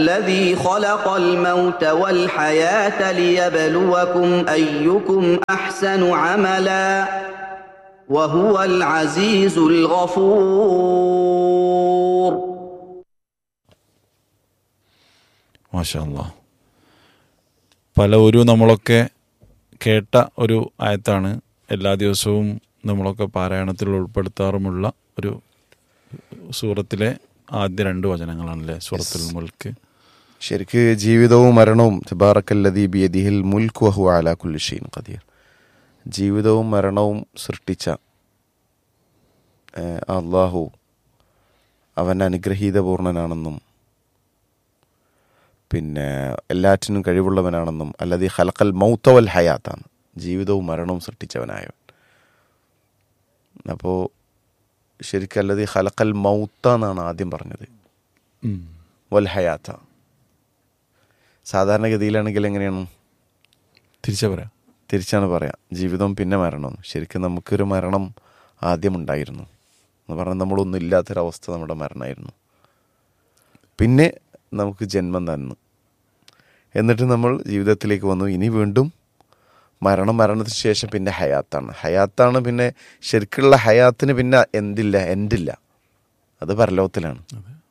الذي خلق الموت والحياة ليبلوكم أيكم أحسن عملا وهو العزيز الغفور മാഷാ പല ഒരു നമ്മളൊക്കെ കേട്ട ഒരു ആയത്താണ് എല്ലാ ദിവസവും നമ്മളൊക്കെ പാരായണത്തിൽ ഉൾപ്പെടുത്താറുമുള്ള ഒരു സൂറത്തിലെ ആദ്യ രണ്ട് വചനങ്ങളാണല്ലേ സൂറത്തുൽ മുൽക്ക് ശരിക്ക് ജീവിതവും മരണവും തബാറക്കല്ലദീ ബിയദിഹിൽ മുൽക്ക് വഹു അലാ കുല്ലി ഷൈൻ ഖദീർ ജീവിതവും മരണവും സൃഷ്ടിച്ച ഏഹ്, അള്ളാഹു അവൻ അനുഗ്രഹീതപൂർണനാണെന്നും പിന്നെ എല്ലാറ്റിനും കഴിവുള്ളവനാണെന്നും അല്ലാതെ ഹലക്കൽ മൗത്തവൽ ഹയാത്താണ് ജീവിതവും മരണവും സൃഷ്ടിച്ചവനായവൻ അപ്പോൾ ശരിക്കും അല്ലാതെ ഹലക്കൽ മൗത്ത എന്നാണ് ആദ്യം പറഞ്ഞത് ഉം. വൽ ഹയാത്ത സാധാരണഗതിയിലാണെങ്കിൽ എങ്ങനെയാണ് തിരിച്ചാ പറയാം തിരിച്ചാണ് പറയാം ജീവിതം പിന്നെ മരണം ശരിക്കും നമുക്കൊരു മരണം ആദ്യം ഉണ്ടായിരുന്നു എന്ന് പറഞ്ഞാൽ നമ്മളൊന്നും ഇല്ലാത്തൊരവസ്ഥ നമ്മുടെ മരണമായിരുന്നു പിന്നെ നമുക്ക് ജന്മം തന്നു എന്നിട്ട് നമ്മൾ ജീവിതത്തിലേക്ക് വന്നു ഇനി വീണ്ടും മരണം മരണത്തിന് ശേഷം പിന്നെ ഹയാത്താണ് ഹയാത്താണ് പിന്നെ ശരിക്കുള്ള ഹയാത്തിന് പിന്നെ എന്തില്ല എൻഡില്ല അത് പരലോകത്തിലാണ്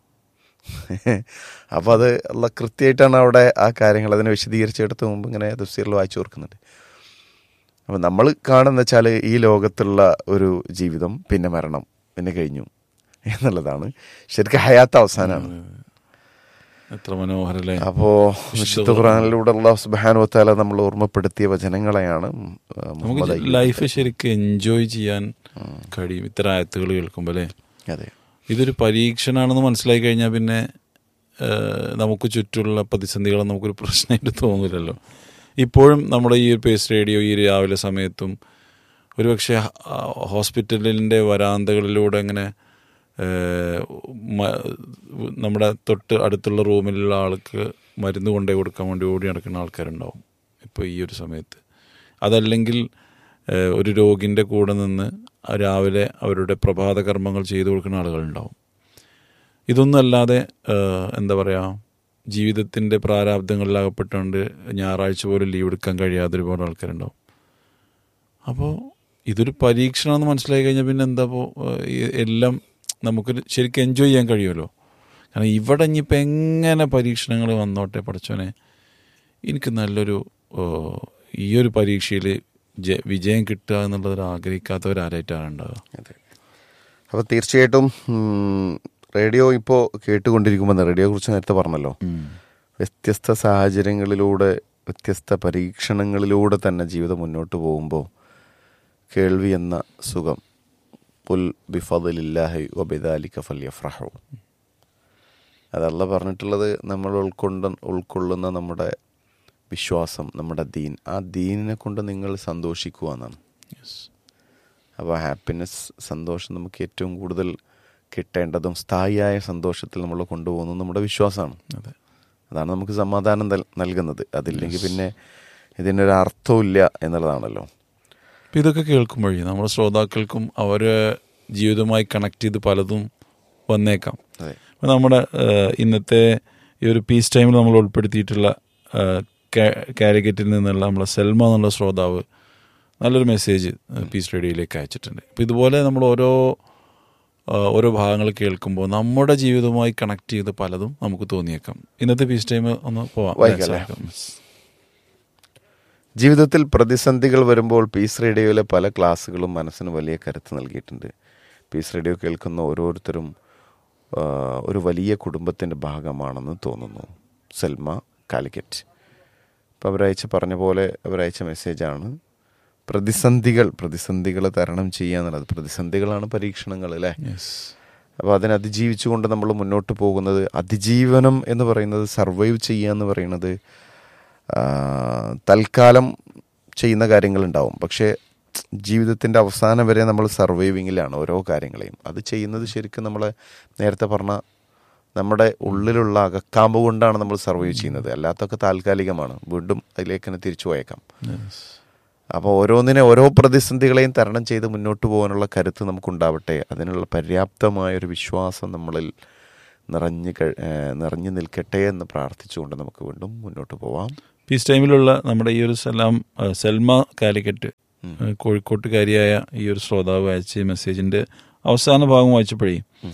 അപ്പോൾ അത് അല്ല കൃത്യമായിട്ടാണ് അവിടെ ആ കാര്യങ്ങൾ അതിനെ വിശദീകരിച്ചെടുത്ത് മുമ്പ് ഇങ്ങനെ തഫ്സീറിൽ വായിച്ചു ഓർക്കുന്നുണ്ട് അപ്പം നമ്മൾ കാണുന്ന വെച്ചാൽ ഈ ലോകത്തുള്ള ഒരു ജീവിതം പിന്നെ മരണം പിന്നെ കഴിഞ്ഞു എന്നുള്ളതാണ് ശരിക്കും ഹയാത്ത് അവസാനമാണ് എത്ര മനോഹരല്ലേ അപ്പോൾ വിശുദ്ധ ഖുറാനിലൂടെ അള്ളാഹു സുബാനു വത്താല നമ്മൾ ഓർമ്മപ്പെടുത്തിയ വചനങ്ങളെയാണ് ഉം, ആ, നമുക്ക് മുഹമ്മദ് അയ്യൂബ്. ലൈഫ് ശരിക്കും എൻജോയ് ചെയ്യാൻ കഴിയും ഇത്തരം ആയത്തുകൾ കേൾക്കുമ്പോൾ അല്ലേ അതെ ഇതൊരു പരീക്ഷണാണെന്ന് മനസ്സിലായി കഴിഞ്ഞാൽ പിന്നെ ഏഹ്, നമുക്ക് ചുറ്റുമുള്ള പ്രതിസന്ധികൾ നമുക്കൊരു പ്രശ്നമായിട്ട് തോന്നില്ലല്ലോ ഇപ്പോഴും നമ്മുടെ ഈ ഒരു പേസ് റേഡിയോ ഈ രാവിലെ സമയത്തും ഒരുപക്ഷെ ഹ- ആ ഹോസ്പിറ്റലിൻ്റെ വരാന്തകളിലൂടെ അങ്ങനെ ഏഹ്, മ- നമ്മുടെ തൊട്ട് അടുത്തുള്ള റൂമിലുള്ള ആൾക്ക് മരുന്ന് കൊണ്ടുപോയി കൊടുക്കാൻ വേണ്ടി ഓടി നടക്കുന്ന ആൾക്കാരുണ്ടാവും ഇപ്പോൾ ഈ ഒരു സമയത്ത് അതല്ലെങ്കിൽ ഏഹ്, ഒരു രോഗിൻ്റെ കൂടെ നിന്ന് ആ രാവിലെ അവരുടെ പ്രഭാത കർമ്മങ്ങൾ ചെയ്തു കൊടുക്കുന്ന ആളുകളുണ്ടാവും ഇതൊന്നും അല്ലാതെ ഏഹ്, എന്താ പറയുക ജീവിതത്തിൻ്റെ പ്രാരാബ്ദങ്ങളിലകപ്പെട്ടുകൊണ്ട് ഞായറാഴ്ച പോലും ലീവ് എടുക്കാൻ കഴിയാതെ ഒരുപാട് ആൾക്കാരുണ്ടാവും അപ്പോൾ ഇതൊരു പരീക്ഷണമെന്ന് മനസ്സിലായി കഴിഞ്ഞാൽ പിന്നെ എന്താ ഇപ്പോൾ എല്ലാം നമുക്ക് ശരിക്കും എൻജോയ് ചെയ്യാൻ കഴിയുമല്ലോ കാരണം ഇവിടെ ഇനിയിപ്പോൾ എങ്ങനെ പരീക്ഷണങ്ങൾ വന്നോട്ടെ പഠിച്ചോനെ എനിക്ക് നല്ലൊരു ഓ, ഈ ഒരു പരീക്ഷയിൽ വിജയം കിട്ടുക എന്നുള്ളത് ആഗ്രഹിക്കാത്തവരാരായിട്ടാണ് ഉണ്ടാവുക അതെ അപ്പോൾ തീർച്ചയായിട്ടും ഉം, റേഡിയോ ഇപ്പോൾ കേട്ടുകൊണ്ടിരിക്കുമ്പോൾ റേഡിയോയെ കുറിച്ച് നേരത്തെ പറഞ്ഞല്ലോ വ്യത്യസ്ത സാഹചര്യങ്ങളിലൂടെ വ്യത്യസ്ത പരീക്ഷണങ്ങളിലൂടെ തന്നെ ജീവിതം മുന്നോട്ട് പോകുമ്പോൾ കേൾവി എന്ന സുഖം പുൽ ബിഫദിലില്ലാഹി വബിദാലിക ഫല്യഫ്രഹു അതല്ല പറഞ്ഞിട്ടുള്ളത് നമ്മൾ ഉൾക്കൊണ്ട ഉൾക്കൊള്ളുന്ന നമ്മുടെ വിശ്വാസം നമ്മുടെ ദീൻ ആ ദീനിനെ കൊണ്ട് നിങ്ങൾ സന്തോഷിക്കുക എന്നാണ് അപ്പോൾ ഹാപ്പിനെസ് സന്തോഷം നമുക്ക് ഏറ്റവും കൂടുതൽ കിട്ടേണ്ടതും സ്ഥായിയായ സന്തോഷത്തിൽ നമ്മൾ കൊണ്ടുപോകുന്നത് നമ്മുടെ വിശ്വാസമാണ് അതെ അതാണ് നമുക്ക് സമാധാനം നൽ- നൽകുന്നത് അതില്ലെങ്കിൽ പിന്നെ ഇതിനൊരു അർത്ഥമില്ല എന്നുള്ളതാണല്ലോ അപ്പം ഇതൊക്കെ കേൾക്കുമ്പോഴേ നമ്മുടെ ശ്രോതാക്കൾക്കും അവരെ ജീവിതവുമായി കണക്ട് ചെയ്ത് പലതും വന്നേക്കാം അതെ അപ്പം നമ്മുടെ ഏഹ്, ഇന്നത്തെ ഈ ഒരു പീസ് ടൈമിൽ നമ്മൾ ഉൾപ്പെടുത്തിയിട്ടുള്ള ഏഹ്, കാ- കാലിക്കറ്റിൽ നിന്നുള്ള നമ്മളെ സെൽമ എന്നുള്ള ശ്രോതാവ് നല്ലൊരു മെസ്സേജ് പീസ് റേഡിയോയിലേക്ക് അയച്ചിട്ടുണ്ട് അപ്പം ഇതുപോലെ നമ്മൾ ഓരോ ഏഹ്, ഓരോ ഭാഗങ്ങൾ കേൾക്കുമ്പോൾ നമ്മുടെ ജീവിതവുമായി കണക്ട് ചെയ്ത് പലതും നമുക്ക് തോന്നിയേക്കാം ഇന്നത്തെ പീസ് ടൈം ഒന്ന് പോവാം വായിക്കാം അല്ലേ? ജീവിതത്തിൽ പ്രതിസന്ധികൾ വരുമ്പോൾ പീസ് റേഡിയോയിലെ പല ക്ലാസ്സുകളും മനസ്സിന് വലിയ കരുത്ത് നൽകിയിട്ടുണ്ട് പീസ് റേഡിയോ കേൾക്കുന്ന ഓരോരുത്തരും ആ, ഒരു വലിയ കുടുംബത്തിൻ്റെ ഭാഗമാണെന്ന് തോന്നുന്നു സൽമ കാലിക്കറ്റ് ഇപ്പോൾ അവരയച്ച പറഞ്ഞ പോലെ അവരയച്ച മെസ്സേജാണ് പ്രതിസന്ധികൾ പ്രതിസന്ധികൾ തരണം ചെയ്യുക എന്നുള്ളത് പ്രതിസന്ധികളാണ് പരീക്ഷണങ്ങൾ അല്ലേ യെസ് അപ്പോൾ അതിനെ അതിജീവിച്ചുകൊണ്ട് നമ്മൾ മുന്നോട്ട് പോകുന്നത് അതിജീവനം എന്ന് പറയുന്നത് സർവൈവ് ചെയ്യുക എന്ന് പറയുന്നത് ആ, തൽക്കാലം ചെയ്യുന്ന കാര്യങ്ങളുണ്ടാവും പക്ഷേ ജീവിതത്തിൻ്റെ അവസാനം വരെ നമ്മൾ സർവൈവിങ്ങിലാണ് ഓരോ കാര്യങ്ങളെയും അത് ചെയ്യുന്നത് ശരിക്കും നമ്മൾ നേരത്തെ പറഞ്ഞ നമ്മുടെ ഉള്ളിലുള്ള അകക്കാമ്പ് കൊണ്ടാണ് നമ്മൾ സർവൈവ് ചെയ്യുന്നത് അല്ലാത്തൊക്കെ താൽക്കാലികമാണ് വീണ്ടും അതിലേക്ക് തന്നെ തിരിച്ചു പോയേക്കാം യെസ് അപ്പോൾ ഓരോന്നിനെ ഓരോ പ്രതിസന്ധികളെയും തരണം ചെയ്ത് മുന്നോട്ട് പോകാനുള്ള കരുത്ത് നമുക്കുണ്ടാവട്ടെ അതിനുള്ള പര്യാപ്തമായ ഒരു വിശ്വാസം നമ്മളിൽ നിറഞ്ഞു കഴി- ഏഹ് നിറഞ്ഞു നിൽക്കട്ടെ എന്ന് പ്രാർത്ഥിച്ചുകൊണ്ട് നമുക്ക് വീണ്ടും മുന്നോട്ട് പോവാം പീസ് ടൈമിലുള്ള നമ്മുടെ ഈ ഒരു സലാം ആ, സൽമ കാലിക്കറ്റ് ഉം. ആ, കോഴിക്കോട്ടുകാരിയായ ഈ ഒരു ശ്രോതാവ് അയച്ച ഈ മെസ്സേജിന്റെ അവസാന ഭാഗം വായിച്ചപ്പോഴേ ഉം.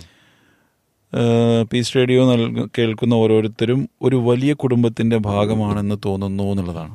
ആ, പീസ് റേഡിയോ നൽക കേൾക്കുന്ന ഓരോരുത്തരും ഒരു വലിയ കുടുംബത്തിന്റെ ഭാഗമാണെന്ന് തോന്നുന്നു എന്നുള്ളതാണ്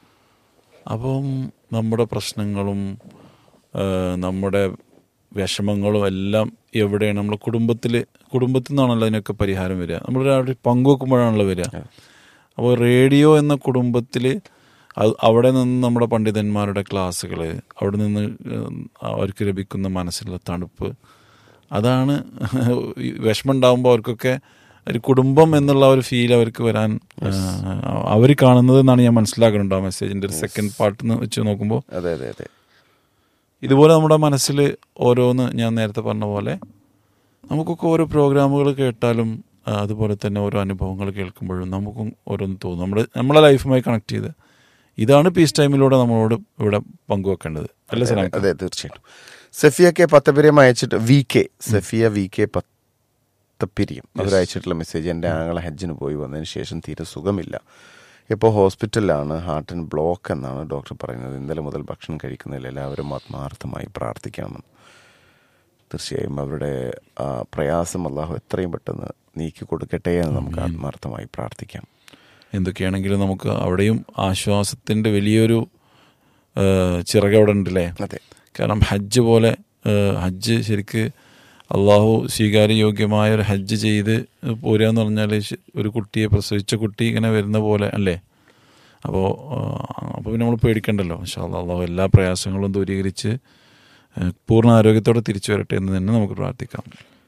അപ്പം നമ്മുടെ പ്രശ്നങ്ങളും ആ, നമ്മുടെ വിഷമങ്ങളും എല്ലാം എവിടെയാണ് നമ്മൾ കുടുംബത്തിൽ കുടുംബത്തിൽ നിന്നാണല്ലോ അതിനൊക്കെ പരിഹാരം വരിക നമ്മളൊരാളുടെ പങ്കുവെക്കുമ്പോഴാണല്ലോ വരിക അപ്പോൾ റേഡിയോ എന്ന കുടുംബത്തിൽ അവിടെ നിന്ന് നമ്മുടെ പണ്ഡിതന്മാരുടെ ക്ലാസ്സുകൾ അവിടെ നിന്ന് ഏഹ്, അവർക്ക് ലഭിക്കുന്ന മനസ്സിലുള്ള തണുപ്പ് അതാണ് ഈ വിഷമം ഉണ്ടാകുമ്പോൾ അവർക്കൊക്കെ ഒരു കുടുംബം എന്നുള്ള ഒരു ഫീൽ അവർക്ക് വരാൻ അവർ കാണുന്നത് എന്നാണ് ഞാൻ മനസ്സിലാക്കുന്നുണ്ട് ആ മെസ്സേജിൻ്റെ ഒരു സെക്കൻഡ് പാർട്ട് വെച്ച് നോക്കുമ്പോൾ അതെ അതെ അതെ ഇതുപോലെ നമ്മുടെ മനസ്സിൽ ഓരോന്ന് ഞാൻ നേരത്തെ പറഞ്ഞ പോലെ നമുക്കൊക്കെ ഓരോ പ്രോഗ്രാമുകൾ കേട്ടാലും ആ, അതുപോലെ തന്നെ ഓരോ അനുഭവങ്ങൾ കേൾക്കുമ്പോഴും നമുക്കും ഓരോന്ന് തോന്നും നമ്മുടെ നമ്മളെ ലൈഫുമായി കണക്ട് ചെയ്ത് ഇതാണ് പീസ് ടൈമിലൂടെ നമ്മളോട് ഇവിടെ പങ്കുവെക്കേണ്ടത് അല്ല സലാം അതെ തീർച്ചയായിട്ടും സഫിയ കെ പത്തപ്പിരിയം അയച്ചിട്ട് V K Safiya V K Pathappiriyam അവർ അയച്ചിട്ടുള്ള മെസ്സേജ് എൻ്റെ ആങ്ങളെ ഹജ്ജിന് പോയി വന്നതിന് ശേഷം തീരെ സുഖമില്ല ഇപ്പോൾ ഹോസ്പിറ്റലിലാണ് ഹാർട്ട് ആൻഡ് ബ്ലോക്ക് എന്നാണ് ഡോക്ടർ പറയുന്നത് ഇന്നലെ മുതൽ ഭക്ഷണം കഴിക്കുന്നതിൽ എല്ലാവരും ആത്മാർത്ഥമായി പ്രാർത്ഥിക്കണമെന്ന് തീർച്ചയായും അവരുടെ ആ, പ്രയാസം അള്ളാഹു എത്രയും പെട്ടെന്ന് നീക്കി കൊടുക്കട്ടെ എന്ന് നമുക്ക് ആത്മാർത്ഥമായി പ്രാർത്ഥിക്കാം എന്തൊക്കെയാണെങ്കിലും നമുക്ക് അവിടെയും ആശ്വാസത്തിൻ്റെ വലിയൊരു ആ, ചിറക് അവിടെ ഉണ്ടല്ലേ അതെ കാരണം ഹജ്ജ് പോലെ ആ, ഹജ്ജ് ശരിക്ക് അള്ളാഹു സ്വീകാര്യയോഗ്യമായ ഒരു ഹജ്ജ് ചെയ്ത് പോരുക എന്ന് പറഞ്ഞാൽ ശ- ഒരു കുട്ടിയെ പ്രസവിച്ച കുട്ടി ഇങ്ങനെ വരുന്ന പോലെ അല്ലേ അപ്പോൾ അപ്പോൾ പിന്നെ നമ്മൾ പേടിക്കണ്ടല്ലോ പക്ഷേ അള്ളാഹു എല്ലാ പ്രയാസങ്ങളും ദൂരീകരിച്ച് ആ, പൂർണ്ണ ആരോഗ്യത്തോടെ തിരിച്ചു വരട്ടെ എന്ന് തന്നെ നമുക്ക് പ്രാർത്ഥിക്കാം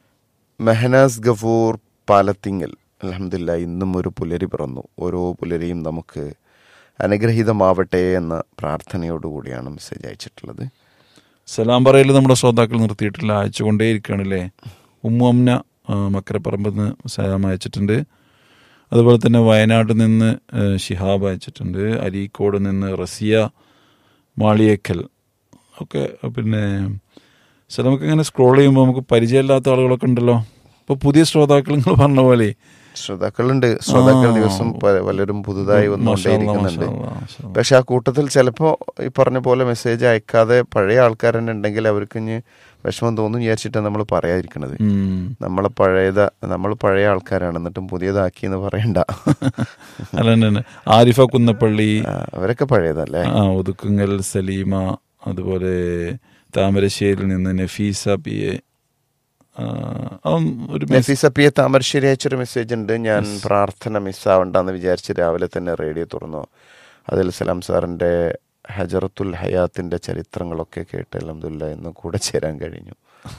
മെഹനാസ് ഗഫൂർ പാലത്തിങ്ങൽ അലഹമില്ല ഇന്നും ഒരു പുലരി പിറന്നു ഓരോ പുലരിയും നമുക്ക് അനുഗ്രഹീതമാവട്ടെ എന്ന പ്രാർത്ഥനയോടുകൂടിയാണ് മെസ്സേജ് അയച്ചിട്ടുള്ളത് സലാം പറയൽ നമ്മുടെ ശ്രോതാക്കൾ നിർത്തിയിട്ടില്ല അയച്ചുകൊണ്ടേയിരിക്കുകയാണല്ലേ ഉമ്മു അമ്ന ആ, മക്കരപ്പറമ്പിൽ നിന്ന് സലാം അയച്ചിട്ടുണ്ട് അതുപോലെ തന്നെ വയനാട്ടിൽ നിന്ന് ആ, ഷിഹാബ് അയച്ചിട്ടുണ്ട് അരീക്കോട് നിന്ന് റസിയ മാളിയേക്കൽ ഒക്കെ പിന്നെ സലാമൊക്കെ ഇങ്ങനെ സ്ക്രോൾ ചെയ്യുമ്പോൾ നമുക്ക് പരിചയമില്ലാത്ത ആളുകളൊക്കെ ഉണ്ടല്ലോ ഇപ്പോൾ പുതിയ ശ്രോതാക്കൾ നിങ്ങൾ പറഞ്ഞ പോലെ ശ്രോതാക്കളുണ്ട് ശ്രോതാക്കൾ ആ. ദിവസം പല- പലരും പുതുതായി വന്നുകൊണ്ടേയിരിക്കുന്നുണ്ട് മാഷാ അല്ലാ, മാഷാ അല്ലാ. പക്ഷെ ആ കൂട്ടത്തിൽ ചിലപ്പോൾ ഈ പറഞ്ഞ പോലെ മെസ്സേജ് അയക്കാതെ പഴയ ആൾക്കാർ തന്നെ ഉണ്ടെങ്കിൽ അവർക്ക് ഇനി വിഷമം തോന്നും വിചാരിച്ചിട്ടാണ് നമ്മൾ പറയാതിരിക്കണത് ഉം. നമ്മളെ പഴയത നമ്മൾ പഴയ ആൾക്കാരാണ് എന്നിട്ടും പുതിയതാക്കി എന്ന് പറയണ്ട അല്ല തന്നെ, തന്നെ ആരിഫ കുന്നപ്പള്ളി ആ, അവരൊക്കെ പഴയതല്ലേ ആ ഒതുക്കുങ്ങൽ സലീമ അതുപോലെ താമരശ്ശേരിയിൽ നിന്ന് നഫീസ പി എ ആ, അതും ഒരു മെസ്- നഫീസ പി എ താമരശ്ശേരി അയച്ചൊരു മെസ്സേജ് ഉണ്ട് ഞാൻ പ്രാർത്ഥന മിസ്സാവണ്ടെന്ന് വിചാരിച്ച് രാവിലെ തന്നെ റേഡിയോ തുറന്നു അതിൽ സലാം സാറിൻ്റെ ഹജറത്തുൽ ഹയാത്തിൻ്റെ ചരിത്രങ്ങളൊക്കെ കേട്ട് അലഹമില്ല എന്ന് കൂടെ ചേരാൻ കഴിഞ്ഞു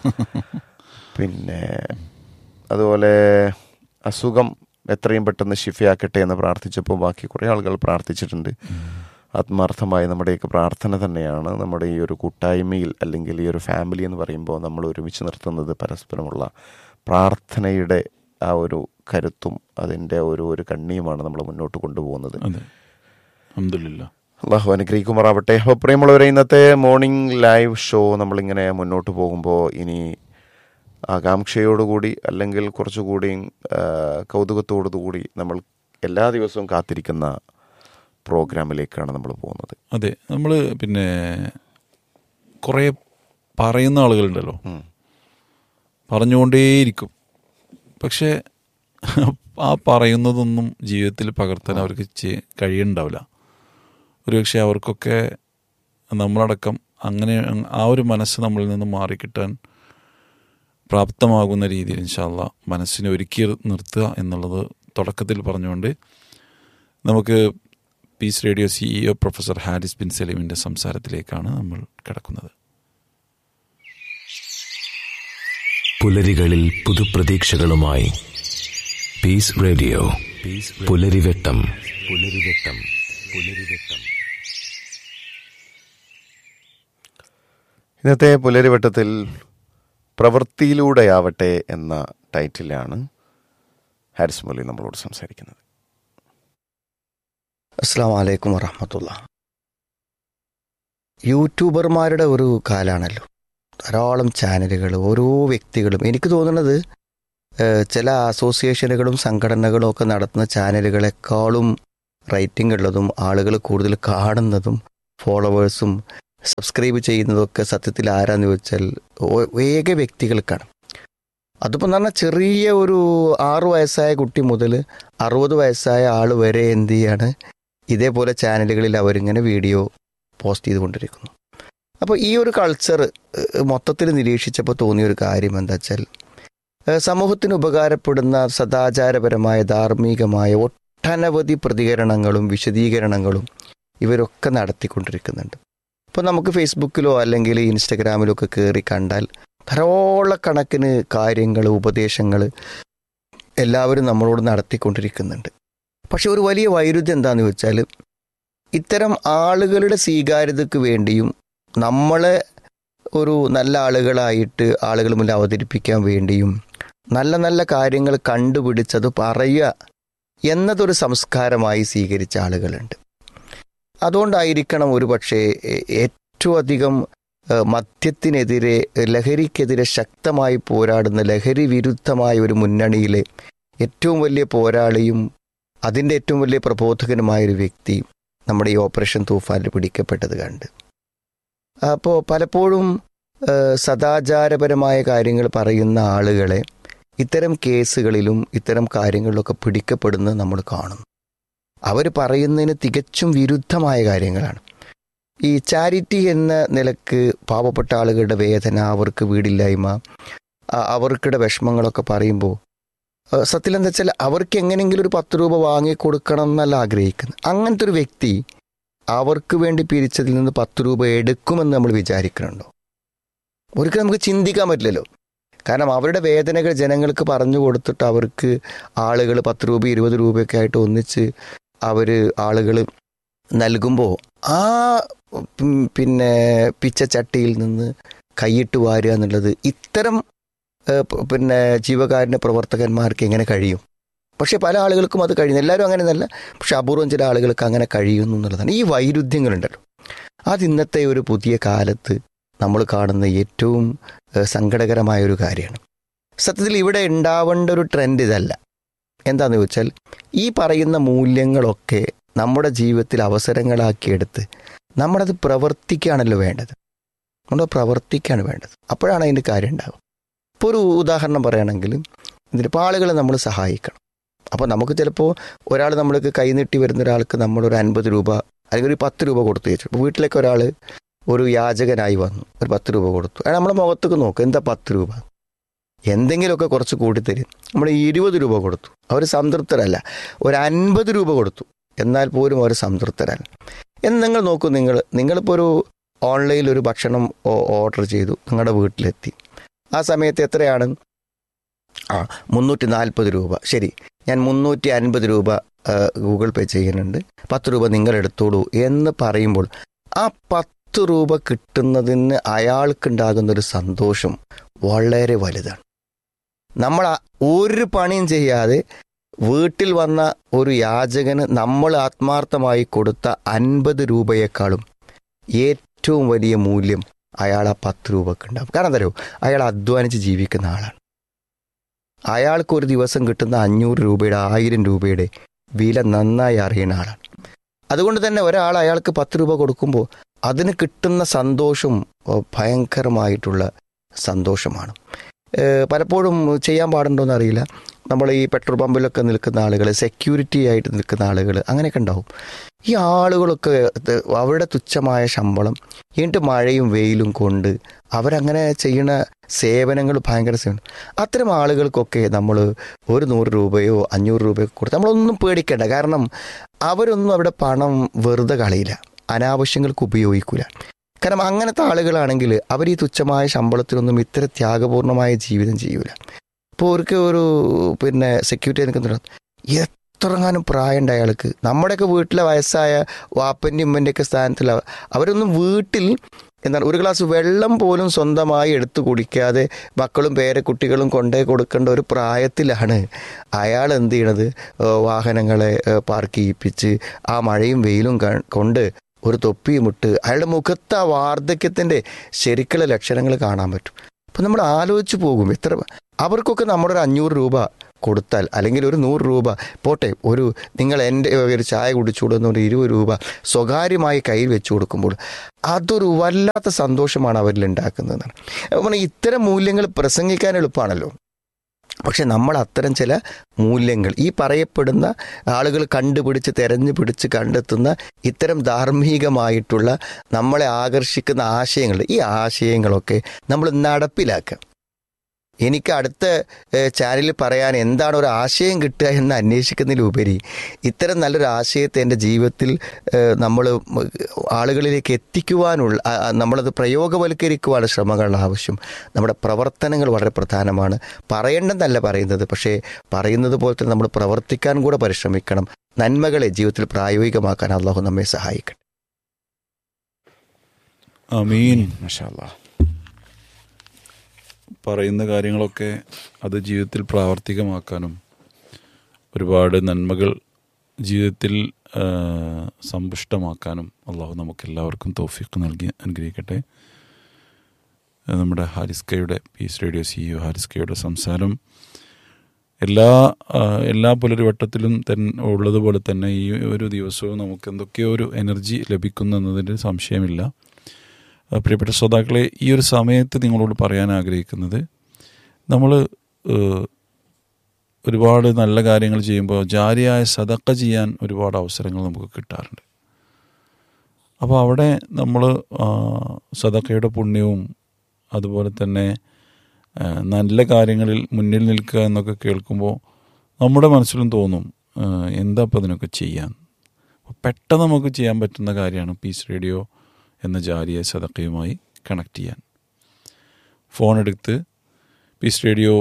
പിന്നെ അതുപോലെ അസുഖം എത്രയും പെട്ടെന്ന് ഷിഫയാക്കട്ടെ എന്ന് പ്രാർത്ഥിച്ചപ്പോൾ ബാക്കി കുറേ ആളുകൾ പ്രാർത്ഥിച്ചിട്ടുണ്ട് ആത്മാർത്ഥമായ നമ്മുടെയൊക്കെ പ്രാർത്ഥന തന്നെയാണ് നമ്മുടെ ഈ ഒരു കൂട്ടായ്മയിൽ അല്ലെങ്കിൽ ഈ ഒരു ഫാമിലി എന്ന് പറയുമ്പോൾ നമ്മൾ ഒരുമിച്ച് നിർത്തുന്നത് പരസ്പരമുള്ള പ്രാർത്ഥനയുടെ ആ ഒരു കരുത്തും അതിൻ്റെ ഒരു ഒരു കണ്ണിയുമാണ് നമ്മൾ മുന്നോട്ട് കൊണ്ടുപോകുന്നത് അതെ അൽഹംദുലില്ലാ അള്ളാഹു അനുഗ്രഹിക്കുമാറാവട്ടെ അപ്പോൾ പ്രിയമുള്ളവരെ ഇന്നത്തെ മോർണിംഗ് ലൈവ് ഷോ നമ്മളിങ്ങനെ മുന്നോട്ട് പോകുമ്പോൾ ഇനി ആകാംക്ഷയോടുകൂടി അല്ലെങ്കിൽ കുറച്ചുകൂടി ആ, കൗതുകത്തോടുകൂടി നമ്മൾ എല്ലാ ദിവസവും കാത്തിരിക്കുന്ന പ്രോഗ്രാമിലേക്കാണ് നമ്മൾ പോകുന്നത് അതെ നമ്മൾ പിന്നെ കുറേ പറയുന്ന ആളുകളുണ്ടല്ലോ ഉം. പറഞ്ഞുകൊണ്ടേയിരിക്കും പക്ഷേ ആ പറയുന്നതൊന്നും ജീവിതത്തിൽ പകർത്താൻ അവർക്ക് ചെയ്യ- കഴിയുന്നുണ്ടാവില്ല ഒരുപക്ഷെ അവർക്കൊക്കെ നമ്മളടക്കം അങ്ങനെ ആ ഒരു മനസ്സ് നമ്മളിൽ നിന്ന് മാറിക്കിട്ടാൻ പ്രാപ്തമാകുന്ന രീതിയിൽ ഇൻഷാല്ല മനസ്സിനെ ഒരുക്കി നിർത്തുക എന്നുള്ളത് തുടക്കത്തിൽ പറഞ്ഞുകൊണ്ട് നമുക്ക് peace radio CEO professor Haris bin സലീമിൻ്റെ സംസാരത്തിലേക്കാണ് നമ്മൾ കിടക്കുന്നത് പുലരികളിൽ പുതുപ്രതീക്ഷകളുമായി പീസ് റേഡിയോ പുലരിവെട്ടം പുലരിവെട്ടം പുലരിവെട്ടം ഇന്നത്തെ പുലരിവട്ടത്തിൽ പ്രവൃത്തിയിലൂടെയാവട്ടെ എന്ന ടൈറ്റിലാണ് ഹാരിസ് മൊലി നമ്മളോട് സംസാരിക്കുന്നത് അസ്സാം വലൈക്കും വറഹമത്തുള്ള യൂട്യൂബർമാരുടെ ഒരു കാലാണല്ലോ ധാരാളം ചാനലുകൾ ഓരോ വ്യക്തികളും എനിക്ക് തോന്നുന്നത് ഏഹ്, ചില അസോസിയേഷനുകളും സംഘടനകളും ഒക്കെ നടത്തുന്ന ചാനലുകളെക്കാളും റേറ്റിംഗ് ഉള്ളതും ആളുകൾ കൂടുതൽ കാണുന്നതും ഫോളോവേഴ്സും സബ്സ്ക്രൈബ് ചെയ്യുന്നതൊക്കെ സത്യത്തിൽ ആരാന്ന് ചോദിച്ചാൽ ഓ- ഏക വ്യക്തികൾക്കാണ് അതിപ്പോൾ എന്ന് പറഞ്ഞാൽ ചെറിയ ഒരു ആറു വയസ്സായ കുട്ടി മുതൽ അറുപത് വയസ്സായ ആൾ വരെ എന്ത് ചെയ്യാണ് ഇതേപോലെ ചാനലുകളിൽ അവരിങ്ങനെ വീഡിയോ പോസ്റ്റ് ചെയ്തുകൊണ്ടിരിക്കുന്നു അപ്പോൾ ഈ ഒരു കൾച്ചർ മൊത്തത്തിൽ നിരീക്ഷിച്ചപ്പോൾ തോന്നിയ ഒരു കാര്യം എന്താ വെച്ചാൽ ഏഹ് സമൂഹത്തിന് ഉപകാരപ്പെടുന്ന സദാചാരപരമായ ധാർമ്മികമായ ഒട്ടനവധി പ്രതികരണങ്ങളും വിശദീകരണങ്ങളും ഇവരൊക്കെ നടത്തിക്കൊണ്ടിരിക്കുന്നുണ്ട് ഇപ്പോൾ നമുക്ക് ഫേസ്ബുക്കിലോ അല്ലെങ്കിൽ ഇൻസ്റ്റഗ്രാമിലോ ഒക്കെ കയറി കണ്ടാൽ ധാരാളക്കണക്കിന് കാര്യങ്ങൾ ഉപദേശങ്ങൾ എല്ലാവരും നമ്മളോട് നടത്തിക്കൊണ്ടിരിക്കുന്നുണ്ട് പക്ഷെ ഒരു വലിയ വൈരുദ്ധ്യം എന്താണെന്ന് വെച്ചാൽ ഇത്തരം ആളുകളുടെ സ്വീകാര്യതയ്ക്ക് വേണ്ടിയും നമ്മളെ ഒരു നല്ല ആളുകളായിട്ട് ആളുകൾ മുന്നിൽ അവതരിപ്പിക്കാൻ വേണ്ടിയും നല്ല നല്ല കാര്യങ്ങൾ കണ്ടുപിടിച്ചത് പറയുക എന്നതൊരു സംസ്കാരമായി സ്വീകരിച്ച ആളുകളുണ്ട് അതുകൊണ്ടായിരിക്കണം ഒരു പക്ഷേ എ- ഏറ്റവും അധികം ഏഹ്, മദ്യത്തിനെതിരെ ലഹരിക്കെതിരെ ശക്തമായി പോരാടുന്ന ലഹരി വിരുദ്ധമായ ഒരു മുന്നണിയിലെ ഏറ്റവും വലിയ പോരാളിയും അതിൻ്റെ ഏറ്റവും വലിയ പ്രബോധകനുമായ ഒരു വ്യക്തി നമ്മുടെ ഈ ഓപ്പറേഷൻ തൂഫാനിൽ പിടിക്കപ്പെട്ടത് കണ്ട് അപ്പോൾ പലപ്പോഴും ഏഹ്, സദാചാരപരമായ കാര്യങ്ങൾ പറയുന്ന ആളുകളെ ഇത്തരം കേസുകളിലും ഇത്തരം കാര്യങ്ങളിലൊക്കെ പിടിക്കപ്പെടുന്നത് നമ്മൾ കാണുന്നു അവർ പറയുന്നതിന് തികച്ചും വിരുദ്ധമായ കാര്യങ്ങളാണ് ഈ ചാരിറ്റി എന്ന നിലക്ക് പാവപ്പെട്ട ആളുകളുടെ വേദന അവർക്ക് വീടില്ലായ്മ അ- അവർക്കുടെ വിഷമങ്ങളൊക്കെ പറയുമ്പോൾ ഏഹ്, സത്യം എന്താ വെച്ചാൽ അവർക്ക് എങ്ങനെയെങ്കിലും ഒരു പത്ത് രൂപ വാങ്ങിക്കൊടുക്കണം എന്നല്ല ആഗ്രഹിക്കുന്നത് അങ്ങനത്തെ ഒരു വ്യക്തി അവർക്ക് വേണ്ടി പിരിച്ചതിൽ നിന്ന് പത്ത് രൂപ എടുക്കുമെന്ന് നമ്മൾ വിചാരിക്കുന്നുണ്ടോ ഒരിക്കലും നമുക്ക് ചിന്തിക്കാൻ പറ്റില്ലല്ലോ കാരണം അവരുടെ വേദനകൾ ജനങ്ങൾക്ക് പറഞ്ഞു കൊടുത്തിട്ട് അവർക്ക് ആളുകൾ പത്ത് രൂപ ഇരുപത് രൂപയൊക്കെ ആയിട്ട് ഒന്നിച്ച് അവർ ആളുകൾ നൽകുമ്പോൾ ആ ഉം, പിന്നെ പിച്ചച്ചട്ടിയിൽ നിന്ന് കൈയിട്ട് വാരുക എന്നുള്ളത് ഇത്തരം ഏഹ്, പ- പിന്നെ ജീവകാരുണ്യ പ്രവർത്തകന്മാർക്ക് എങ്ങനെ കഴിയും പക്ഷേ പല ആളുകൾക്കും അത് കഴിയുന്നു എല്ലാവരും അങ്ങനെയൊന്നല്ല പക്ഷെ അപൂർവം ചില ആളുകൾക്ക് അങ്ങനെ കഴിയുന്നു എന്നുള്ളതാണ് ഈ വൈരുദ്ധ്യങ്ങളുണ്ടല്ലോ അത് ഇന്നത്തെ ഒരു പുതിയ കാലത്ത് നമ്മൾ കാണുന്ന ഏറ്റവും ഏഹ്, സങ്കടകരമായ ഒരു കാര്യമാണ് സത്യത്തിൽ ഇവിടെ ഉണ്ടാവേണ്ട ഒരു ട്രെൻഡ് ഇതല്ല എന്താണെന്ന് ചോദിച്ചാൽ ഈ പറയുന്ന മൂല്യങ്ങളൊക്കെ നമ്മുടെ ജീവിതത്തിൽ അവസരങ്ങളാക്കിയെടുത്ത് നമ്മളത് പ്രവർത്തിക്കുകയാണല്ലോ വേണ്ടത് നമ്മൾ പ്രവർത്തിക്കുകയാണ് വേണ്ടത് അപ്പോഴാണ് അതിൻ്റെ കാര്യം ഉണ്ടാവുക ഇപ്പോൾ ഒരു ഉദാഹരണം പറയുകയാണെങ്കിൽ ഇതിലിപ്പോൾ ആളുകളെ നമ്മൾ സഹായിക്കണം അപ്പോൾ നമുക്ക് ചിലപ്പോൾ ഒരാൾ നമ്മൾക്ക് കൈനീട്ടി വരുന്ന ഒരാൾക്ക് നമ്മളൊരു അൻപത് രൂപ അല്ലെങ്കിൽ ഒരു പത്ത് രൂപ കൊടുത്തു വെച്ചു ഇപ്പോൾ വീട്ടിലേക്ക് ഒരാൾ ഒരു യാചകനായി വന്നു ഒരു പത്ത് രൂപ കൊടുത്തു അയാൾ നമ്മളെ മുഖത്തേക്ക് നോക്കും എന്താ പത്ത് രൂപ എന്തെങ്കിലുമൊക്കെ കുറച്ച് കൂട്ടിത്തരും നമ്മൾ ഇരുപത് രൂപ കൊടുത്തു അവർ സംതൃപ്തരല്ല ഒരു അൻപത് രൂപ കൊടുത്തു എന്നാൽ പോലും അവർ സംതൃപ്തരല്ല എന്ന് നിങ്ങൾ നോക്കൂ നിങ്ങൾ നിങ്ങളിപ്പോൾ ഒരു ഓൺലൈനിൽ ഒരു ഭക്ഷണം ഓ- ഓർഡർ ചെയ്തു നിങ്ങളുടെ വീട്ടിലെത്തി ആ സമയത്ത് എത്രയാണ് ആ മുന്നൂറ്റി നാൽപ്പത് രൂപ ശരി ഞാൻ മുന്നൂറ്റി അൻപത് രൂപ ആ, ഗൂഗിൾ പേ ചെയ്യുന്നുണ്ട് പത്ത് രൂപ നിങ്ങൾ എടുത്തോളൂ എന്ന് പറയുമ്പോൾ ആ പത്ത് രൂപ കിട്ടുന്നതിന് അയാൾക്കുണ്ടാകുന്ന ഒരു സന്തോഷം വളരെ വലുതാണ് നമ്മൾ ആ ഒരു പണിയും ചെയ്യാതെ വീട്ടിൽ വന്ന ഒരു യാചകന് നമ്മൾ ആത്മാർത്ഥമായി കൊടുത്ത അൻപത് രൂപയേക്കാളും ഏറ്റവും വലിയ മൂല്യം അയാൾ ആ പത്ത് രൂപക്ക് ഉണ്ടാവും കാരണം എന്താ അയാൾ അധ്വാനിച്ച് ജീവിക്കുന്ന ആളാണ് അയാൾക്ക് ഒരു ദിവസം കിട്ടുന്ന അഞ്ഞൂറ് രൂപയുടെ ആയിരം രൂപയുടെ വില നന്നായി അറിയുന്ന ആളാണ് അതുകൊണ്ട് തന്നെ ഒരാൾ അയാൾക്ക് പത്ത് രൂപ കൊടുക്കുമ്പോൾ അതിന് കിട്ടുന്ന സന്തോഷം ഓ, ഭയങ്കരമായിട്ടുള്ള സന്തോഷമാണ് ഏഹ് പലപ്പോഴും ചെയ്യാൻ പാടുണ്ടോയെന്ന് അറിയില്ല നമ്മൾ ഈ പെട്രോൾ പമ്പിലൊക്കെ നിൽക്കുന്ന ആളുകൾ സെക്യൂരിറ്റി ആയിട്ട് നിൽക്കുന്ന ആളുകൾ അങ്ങനെയൊക്കെ ഉണ്ടാവും ഈ ആളുകളൊക്കെ ഇത് അവരുടെ തുച്ഛമായ ശമ്പളം എന്നിട്ട് മഴയും വെയിലും കൊണ്ട് അവരങ്ങനെ ചെയ്യുന്ന സേവനങ്ങൾ ഭയങ്കര സേവനം അത്തരം ആളുകൾക്കൊക്കെ നമ്മൾ ഒരു നൂറ് രൂപയോ അഞ്ഞൂറ് രൂപയോ കൊടുത്ത് നമ്മളൊന്നും പേടിക്കേണ്ട കാരണം അവരൊന്നും അവിടെ പണം വെറുതെ കളയില്ല അനാവശ്യങ്ങൾക്ക് ഉപയോഗിക്കില്ല കാരണം അങ്ങനത്തെ ആളുകളാണെങ്കിൽ അവർ ഈ തുച്ഛമായ ശമ്പളത്തിനൊന്നും ഇത്ര ത്യാഗപൂർണമായ ജീവിതം ചെയ്യൂല ഇപ്പോൾ അവർക്ക് ഒരു പിന്നെ സെക്യൂരിറ്റി നിൽക്കുന്നുണ്ട് എത്രങ്ങാനും പ്രായമുണ്ട് അയാൾക്ക് നമ്മുടെയൊക്കെ വീട്ടിലെ വയസ്സായ വാപ്പൻ്റെ ഉമ്മൻ്റെയൊക്കെ സ്ഥാനത്തിൽ അവ- അവരൊന്നും വീട്ടിൽ എന്താണ് ഒരു ഗ്ലാസ് വെള്ളം പോലും സ്വന്തമായി എടുത്തു കുടിക്കാതെ മക്കളും പേരക്കുട്ടികളും കൊണ്ടേ കൊടുക്കേണ്ട ഒരു പ്രായത്തിലാണ് അയാൾ എന്ത് ചെയ്യണത് ഏഹ് വാഹനങ്ങളെ ഏഹ് പാർക്ക് ചെയ്യിപ്പിച്ച് ആ മഴയും വെയിലും ക- കൊണ്ട് ഒരു തൊപ്പിയും ഇട്ട് അയാളുടെ മുഖത്ത് ആ വാർദ്ധക്യത്തിൻ്റെ ശരിക്കുള്ള ലക്ഷണങ്ങൾ കാണാൻ പറ്റും അപ്പം നമ്മൾ ആലോചിച്ച് പോകും എത്ര അവർക്കൊക്കെ നമ്മുടെ ഒരു അഞ്ഞൂറ് രൂപ കൊടുത്താൽ അല്ലെങ്കിൽ ഒരു നൂറ് രൂപ പോട്ടെ ഒരു നിങ്ങൾ എൻ്റെ ഒരു ചായ കുടിച്ചുകൊടുന്ന ഒരു ഇരുപത് രൂപ സ്വകാര്യമായി കയ്യിൽ വെച്ച് കൊടുക്കുമ്പോൾ അതൊരു വല്ലാത്ത സന്തോഷമാണ് അവരിൽ ഉണ്ടാക്കുന്നതെന്നാണ് അപ്പം ഇത്തരം മൂല്യങ്ങൾ പ്രസംഗിക്കാൻ എളുപ്പമാണല്ലോ പക്ഷെ നമ്മൾ അത്തരം ചില മൂല്യങ്ങൾ ഈ പറയപ്പെടുന്ന ആളുകൾ കണ്ടുപിടിച്ച് തെരഞ്ഞു പിടിച്ച് കണ്ടെത്തുന്ന ഇത്തരം ധാർമ്മികമായിട്ടുള്ള നമ്മളെ ആകർഷിക്കുന്ന ആശയങ്ങൾ ഈ ആശയങ്ങളൊക്കെ നമ്മൾ നടപ്പിലാക്കുക എനിക്ക് അടുത്ത ഏഹ്, ചാനലിൽ പറയാൻ എന്താണ് ഒരു ആശയം കിട്ടുക എന്ന് അന്വേഷിക്കുന്നതിലുപരി ഇത്തരം നല്ലൊരു ആശയത്തെ എൻ്റെ ജീവിതത്തിൽ നമ്മൾ ആളുകളിലേക്ക് എത്തിക്കുവാനുള്ള ആ, ആ, നമ്മളത് പ്രയോഗവൽക്കരിക്കുവാനുള്ള ശ്രമങ്ങളുടെ ആവശ്യം നമ്മുടെ പ്രവർത്തനങ്ങൾ വളരെ പ്രധാനമാണ് പറയേണ്ടെന്നല്ല പറയുന്നത് പക്ഷേ പറയുന്നത് പോലെ തന്നെ നമ്മൾ പ്രവർത്തിക്കാൻ കൂടെ പരിശ്രമിക്കണം നന്മകളെ ജീവിതത്തിൽ പ്രായോഗികമാക്കാൻ അള്ളാഹു നമ്മെ സഹായിക്കട്ടെ അമീൻ മാഷാ അല്ലാ. പറയുന്ന കാര്യങ്ങളൊക്കെ അത് ജീവിതത്തിൽ പ്രാവർത്തികമാക്കാനും ഒരുപാട് നന്മകൾ ജീവിതത്തിൽ ആ, സമ്പുഷ്ടമാക്കാനും അള്ളാഹു നമുക്ക് എല്ലാവർക്കും തോഫിക്ക് നൽകി അനുഗ്രഹിക്കട്ടെ ആ, നമ്മുടെ ഹാരിസ്കയുടെ പീസ് റേഡിയോ സിഇഒ ഹാരിസ്കയുടെ സംസാരം എല്ലാ ആ, എല്ലാ പുലരിവട്ടത്തിലും തന്നെ ഉള്ളതുപോലെ തന്നെ ഈ ഒരു ദിവസവും നമുക്ക് എന്തൊക്കെയോ ഒരു എനർജി ലഭിക്കുന്നു എന്നതിന് സംശയമില്ല ആ, പ്രിയപ്പെട്ട ശ്രോതാക്കളെ ഈ ഒരു സമയത്ത് നിങ്ങളോട് പറയാൻ ആഗ്രഹിക്കുന്നത് നമ്മൾ ഒരുപാട് നല്ല കാര്യങ്ങൾ ചെയ്യുമ്പോൾ ജാരിയായ സതക്ക ചെയ്യാൻ ഒരുപാട് അവസരങ്ങൾ നമുക്ക് കിട്ടാറുണ്ട് അപ്പോൾ അവിടെ നമ്മൾ സതക്കയുടെ പുണ്യവും അതുപോലെ തന്നെ ആ, നല്ല കാര്യങ്ങളിൽ മുന്നിൽ നിൽക്കുക എന്നൊക്കെ കേൾക്കുമ്പോൾ നമ്മുടെ മനസ്സിലും തോന്നും ആ, എന്താ ഇപ്പോൾ അതിനൊക്കെ ചെയ്യാൻ അപ്പോൾ പെട്ടെന്ന് നമുക്ക് ചെയ്യാൻ പറ്റുന്ന കാര്യമാണ് പീസ് റേഡിയോ എന്ന ജാരിയ സദക്കയുമായി കണക്ട് ചെയ്യാൻ ഫോൺ എടുത്ത് പീസ് റേഡിയോ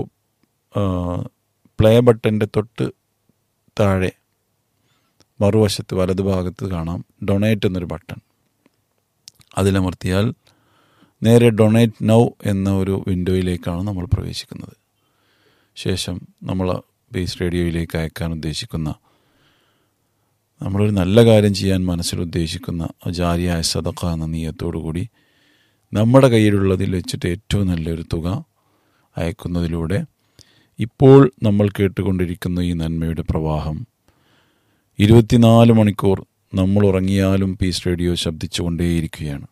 പ്ലേ ബട്ടൻ്റെ തൊട്ട് താഴെ മറുവശത്ത് വലതുഭാഗത്ത് കാണാം ഡൊണേറ്റ് എന്നൊരു ബട്ടൺ അതിലമർത്തിയാൽ നേരെ ഡൊണേറ്റ് നൗ എന്ന ഒരു വിൻഡോയിലേക്കാണ് നമ്മൾ പ്രവേശിക്കുന്നത് ശേഷം നമ്മൾ ബേസ് റേഡിയോയിലേക്ക് അയക്കാൻ ഉദ്ദേശിക്കുന്ന നമ്മളൊരു നല്ല കാര്യം ചെയ്യാൻ മനസ്സിൽ ഉദ്ദേശിക്കുന്ന ജാരിയായ സദക്ക എന്ന നീയത്തോടുകൂടി നമ്മുടെ കയ്യിലുള്ളതിൽ വെച്ചിട്ട് ഏറ്റവും നല്ലൊരു തുക അയക്കുന്നതിലൂടെ ഇപ്പോൾ നമ്മൾ കേട്ടുകൊണ്ടിരിക്കുന്ന ഈ നന്മയുടെ പ്രവാഹം ഇരുപത്തിനാല് മണിക്കൂർ നമ്മൾ ഉറങ്ങിയാലും പീസ് റേഡിയോ ശബ്ദിച്ചുകൊണ്ടേയിരിക്കുകയാണ്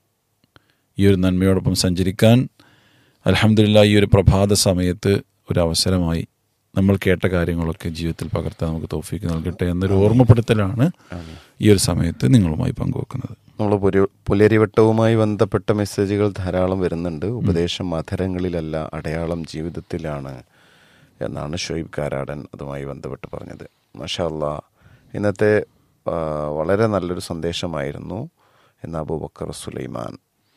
ഈ ഒരു നന്മയോടൊപ്പം സഞ്ചരിക്കാൻ അലഹമില്ല ഈ ഒരു പ്രഭാത സമയത്ത് ഒരു അവസരമായി നമ്മൾ കേട്ട കാര്യങ്ങളൊക്കെ ജീവിതത്തിൽ പകർത്താൻ നമുക്ക് തോഫിക്ക് നൽകട്ടെ എന്നൊരു ഓർമ്മപ്പെടുത്തലാണ് ഈ ഒരു സമയത്ത് നിങ്ങളുമായി പങ്കുവെക്കുന്നത് നമ്മൾ പുരി- പുലരിവട്ടവുമായി ബന്ധപ്പെട്ട മെസ്സേജുകൾ ധാരാളം വരുന്നുണ്ട് ഉപദേശം മധുരങ്ങളിലല്ല അടയാളം ജീവിതത്തിലാണ് എന്നാണ് ഷൊയ്ബ് കാരാടൻ അതുമായി ബന്ധപ്പെട്ട് പറഞ്ഞത് മഷാല്ല ഇന്നത്തെ ആ, വളരെ നല്ലൊരു സന്ദേശമായിരുന്നു എന്ന് അബൂബക്കർ സുലൈമാൻ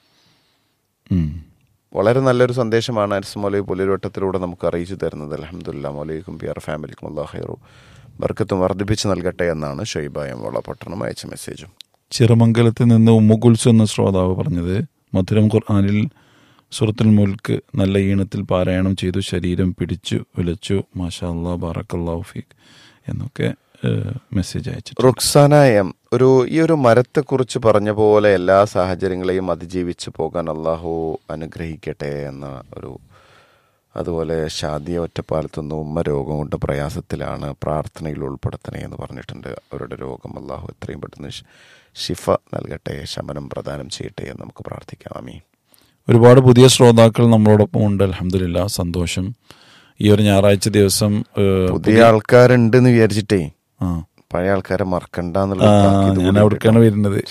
ഉം. വളരെ നല്ലൊരു സന്ദേശമാണ് അരിസ് മൗലവി പുലരിവട്ടത്തിലൂടെ നമുക്ക് അറിയിച്ചു തരുന്നത് അലഹമുല്ല മൗലവിക്കും പി ആർ ഫാമിലിക്കും അള്ളാഹൈറു ബർക്കത്തും വർദ്ധിപ്പിച്ച് നൽകട്ടെ എന്നാണ് ഷൊയ്ബായ വളപട്ടണം അയച്ച മെസ്സേജും ചിറമംഗലത്ത് നിന്ന് ഉമ്മുകുൽസ് എന്ന ശ്രോതാവ് പറഞ്ഞത് മധുരം ഖുർആാനിൽ സുറത്തുൽ മുൽക്ക് നല്ല ഈണത്തിൽ പാരായണം ചെയ്തു ശരീരം പിടിച്ചു വിലച്ചു മാഷാ അല്ലാ ബാറക്കല്ലാഹു ഫീഖ് എന്നൊക്കെ ഏഹ്, മെസ്സേജ് അയച്ചിട്ട് റുക്സാന എം ഒരു ഈ ഒരു മരത്തെക്കുറിച്ച് പറഞ്ഞ പോലെ എല്ലാ സാഹചര്യങ്ങളെയും അതിജീവിച്ച് പോകാൻ അള്ളാഹു അനുഗ്രഹിക്കട്ടെ എന്ന ഒരു അതുപോലെ ഷാദിയ ഒറ്റപ്പാലത്തുനിന്ന് ഉമ്മ രോഗം കൊണ്ട് പ്രയാസത്തിലാണ് പ്രാർത്ഥനയിൽ ഉൾപ്പെടുത്തണേ എന്ന് പറഞ്ഞിട്ടുണ്ട് അവരുടെ രോഗം അള്ളാഹു എത്രയും പെട്ടെന്ന് ഷ്- ഷിഫ നൽകട്ടെ ശമനം പ്രദാനം ചെയ്യട്ടെ എന്ന് നമുക്ക് പ്രാർത്ഥിക്കാം അമീ ഒരുപാട് പുതിയ ശ്രോതാക്കൾ നമ്മളോടൊപ്പം ഉണ്ട് അലഹമില്ല സന്തോഷം ഈ ഒരു ഞായറാഴ്ച ദിവസം ഏഹ്, പുതിയ ആൾക്കാരുണ്ട് എന്ന് വിചാരിച്ചിട്ടേ ആ പഴയ ആൾക്കാരെ മറക്കണ്ടെന്നുള്ള ആ, താക്കീത് ഞാൻ കൂടി അവിടേക്കാണ് വരുന്നത്